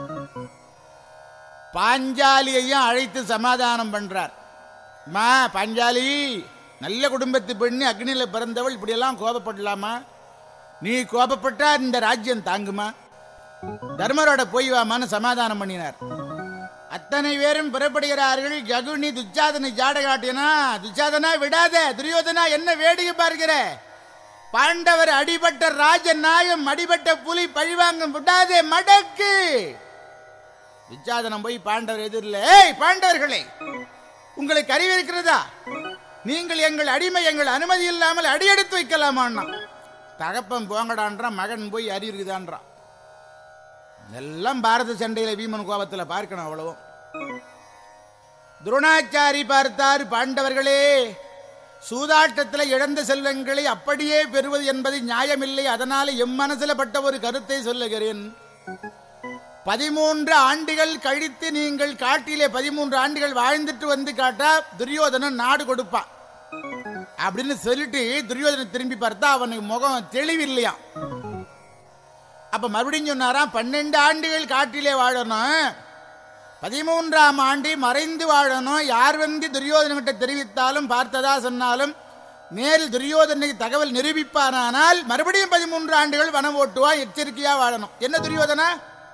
பாஞ்சாலியையும் அழைத்து சமாதானம் பண்றார் மா பாஞ்சாலி நல்ல குடும்பத்து பெண்ணு அக்னியில பிறந்தவள் இப்படியெல்லாம் கோபப்படலாமா நீ கோபப்பட்டா இந்த ராஜ்யம் தாங்குமா தர்மரோட போய் வாமான்னு சமாதானம் பண்ணினார் அத்தனை பேரும் புறப்படுகிறார்கள் ஜகுனி துச்சாதனை ஜாட காட்டினா துச்சாதனா விடாத துரியோதனா என்ன வேடிக்கை பார்க்கிற பாண்டவர் அடிபட்ட ராஜ நாயம் அடிபட்ட புலி பழிவாங்கும் விடாதே மடக்கு துச்சாதனம் போய் பாண்டவர் எதிரில் ஏய் பாண்டவர்களே உங்களுக்கு அறிவு இருக்கிறதா நீங்கள் எங்கள் அடிமை எங்கள் அனுமதி இல்லாமல் அடியெடுத்து வைக்கலாமான்னா தகப்பன் போங்கடான்றான் மகன் போய் அறிவு இருக்குதான்றான் எல்லாம் பாரத சண்டையில வீமன் கோபத்தில் பார்க்கணும் அவ்வளவும் துரோணாச்சாரி பார்த்தார் பாண்டவர்களே சூதாட்டத்தில் இழந்த செல்வங்களை அப்படியே பெறுவது என்பது நியாயமில்லை அதனால எம் மனசுல பட்ட ஒரு கருத்தை சொல்லுகிறேன் பதிமூன்று ஆண்டுகள் கழித்து நீங்கள் காட்டிலே பதிமூன்று ஆண்டுகள் வாழ்ந்துட்டு வந்து காட்டா துரியோதனன் நாடு கொடுப்பான் அப்படின்னு சொல்லிட்டு துரியோதனன் திரும்பி பார்த்தா அவனுக்கு முகம் தெளிவில்லையாம் அப்ப மறுபடியும் சொன்னாராம் பன்னெண்டு ஆண்டுகள் காட்டிலே வாழணும் பதிமூன்றாம் ஆண்டு மறைந்து வாழணும் யார் வந்து துரியோதனகிட்ட தெரிவித்தாலும் பார்த்ததா சொன்னாலும் நேரில் துரியோதனுக்கு தகவல் நிரூபிப்பானால் மறுபடியும் பதிமூன்று ஆண்டுகள் வனம் ஓட்டுவான் எச்சரிக்கையா வாழணும் என்ன துரியோதனா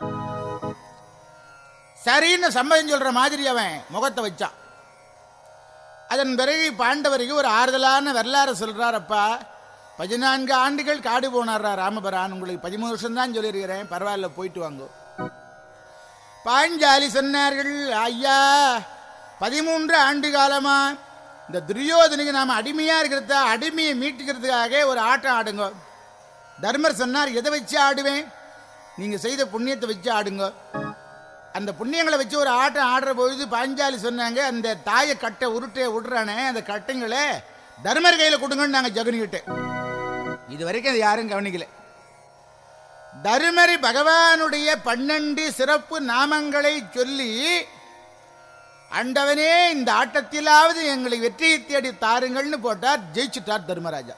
சரின்னு சம்மதம் சொல்ற மாதிரி அவன் முகத்தை வச்சான் அதன் பிறகு பாண்டவருக்கு ஒரு ஆறுதலான வரலாறு சொல்றாரப்பா பதினான்கு ஆண்டுகள் காடு போனாரா ராமபரான் உங்களுக்கு பதிமூணு வருஷம் தான் சொல்லியிருக்கிறேன் பரவாயில்ல போயிட்டு வாங்க பாஞ்சாலி சொன்னார்கள் ஐயா பதிமூன்று ஆண்டு காலமா இந்த துரியோதனுக்கு நாம அடிமையா இருக்கிறத அடிமையை மீட்டுக்கிறதுக்காக ஒரு ஆட்டம் ஆடுங்க தர்மர் சொன்னார் எதை வச்சு ஆடுவேன் நீங்க செய்த புண்ணியத்தை வச்சு ஆடுங்க அந்த புண்ணியங்களை வச்சு ஒரு ஆட்டம் ஆடுற பொழுது பாஞ்சாலி சொன்னாங்க அந்த தாயை கட்டை உருட்டையை விடுறானே அந்த கட்டைங்களை தர்மர் கையில கொடுங்கன்னு நாங்க ஜெகனிக்கிட்டு இது வரைக்கும் அது யாரும் கவனிக்கல தருமரி பகவானுடைய பன்னெண்டு சிறப்பு நாமங்களை சொல்லி அண்டவனே இந்த ஆட்டத்திலாவது எங்களை வெற்றியை தேடி தாருங்கள்னு போட்டார் ஜெயிச்சுட்டார் தர்மராஜா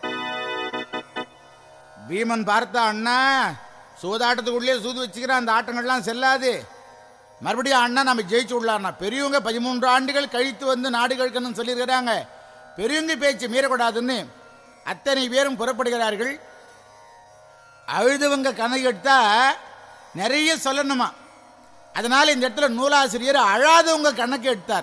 பீமன் பார்த்தா அண்ணா சூதாட்டத்துக்குள்ளே சூது வச்சுக்கிறான் அந்த ஆட்டங்கள்லாம் செல்லாது மறுபடியும் அண்ணா நம்ம ஜெயிச்சு விடலாம்னா பெரியவங்க பதிமூன்று ஆண்டுகள் கழித்து வந்து நாடு கழிக்கணும்னு சொல்லியிருக்கிறாங்க பெரியவங்க பேச்சு மீறக்கூடாதுன்னு அத்தனை பேரும் புறப்படுகிறார்கள் அழுதவங்க கணக்கு எடுத்தா நிறைய சொல்லணுமா அதனால இந்த இடத்துல நூலாசிரியர் அழாதவங்க கணக்கு எடுத்தார்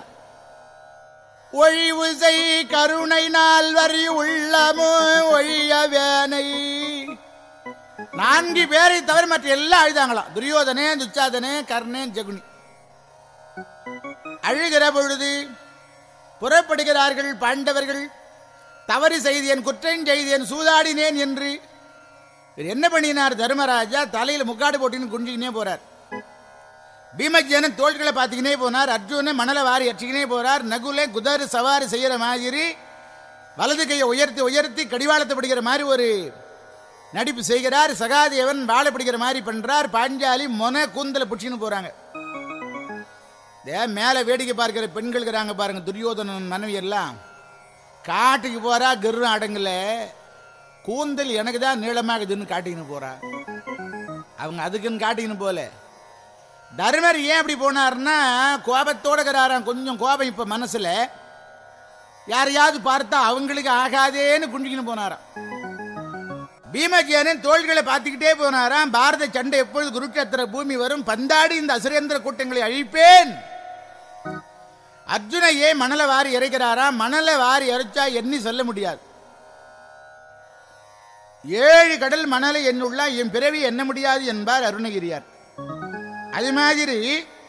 ஒழிவு செய் கருணை நாள் வரி உள்ளமோ ஒழிய வேனை நான்கு பேரை தவிர மற்ற எல்லாம் அழுதாங்களாம் துரியோதனே துச்சாதனே கர்ணே ஜகுனி அழுகிற பொழுது புறப்படுகிறார்கள் பாண்டவர்கள் தவறு செய்தேன் குற்றம் செய்தேன் சூதாடினேன் என்று இவர் என்ன பண்ணினார் தர்மராஜா தலையில முக்காடு போட்டுன்னு குண்டிக்கினே போறார் பீமஜனன் தோள்களை பார்த்துக்கினே போனார் அர்ஜுனன் மணலை வாரி அடிச்சுக்கினே போறார் நகுலே குதிரை சவாரி செய்யற மாதிரி வலது கையை உயர்த்தி உயர்த்தி கடிவாளத்தை பிடிக்கிற மாதிரி ஒரு நடிப்பு செய்கிறார் சகாதேவன் வாழை பிடிக்கிற மாதிரி பண்றார் பாஞ்சாலி மொன கூந்தல பிடிச்சின்னு போறாங்க இதே மேலே வேடிக்கை பார்க்கிற பெண்கள் இருக்கிறாங்க பாருங்க துரியோதனன் மனைவி எல்லாம் காட்டுக்கு போறா கர்வம் அடங்கல கூந்தல் எனக்கு தான் நீளமாகுதுன்னு காட்டிக்கின்னு போறா அவங்க அதுக்குன்னு காட்டிக்கின்னு போல தர்மர் ஏன் அப்படி போனார்னா கோபத்தோட இருக்கிறாராம் கொஞ்சம் கோபம் இப்ப மனசுல யாரையாவது பார்த்தா அவங்களுக்கு ஆகாதேன்னு குண்டிக்கின்னு போனாராம் பீமஜியனன் தோள்களை பார்த்துக்கிட்டே போனாராம் பாரத சண்டை எப்பொழுது குருட்சத்திர பூமி வரும் பந்தாடி இந்த அசுரேந்திர கூட்டங்களை அழிப்பேன் அர்ஜுன ஏன் மணலை வாரி இறைக்கிறாராம் மணலை வாரி இறைச்சா எண்ணி சொல்ல முடியாது ஏழு கடல் மணலை என்னுள்ள என் பிறவி எண்ண முடியாது என்பார் அருணகிரியார் அது மாதிரி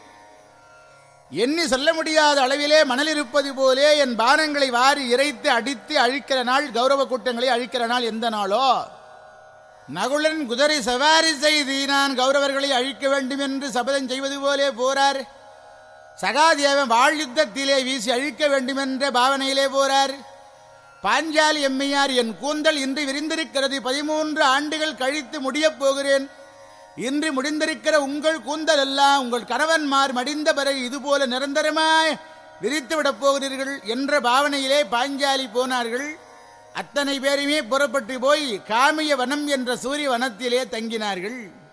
எண்ணி சொல்ல முடியாத அளவிலே மணல் இருப்பது போலே என் பானங்களை வாரி இறைத்து அடித்து அழிக்கிற நாள் கௌரவ கூட்டங்களை அழிக்கிற நாள் எந்த நாளோ நகுலன் குதிரை சவாரி செய்து நான் கௌரவர்களை அழிக்க வேண்டும் என்று சபதம் செய்வது போலே போறார் சகாதேவன் வாழ் யுத்தத்திலே வீசி அழிக்க வேண்டும் என்ற பாவனையிலே போறார் பாஞ்சாலி எம்மையார் என் கூந்தல் இன்று விரிந்திருக்கிறது பதிமூன்று ஆண்டுகள் கழித்து முடியப் போகிறேன் இன்று முடிந்திருக்கிற உங்கள் கூந்தல் எல்லாம் உங்கள் கணவன்மார் மடிந்த பிறகு இதுபோல நிரந்தரமாய் விரித்து விடப் போகிறீர்கள் என்ற பாவனையிலே பாஞ்சாலி போனார்கள் அத்தனை பேருமே புறப்பட்டு போய் காமிய வனம் என்ற சூரிய வனத்திலே தங்கினார்கள்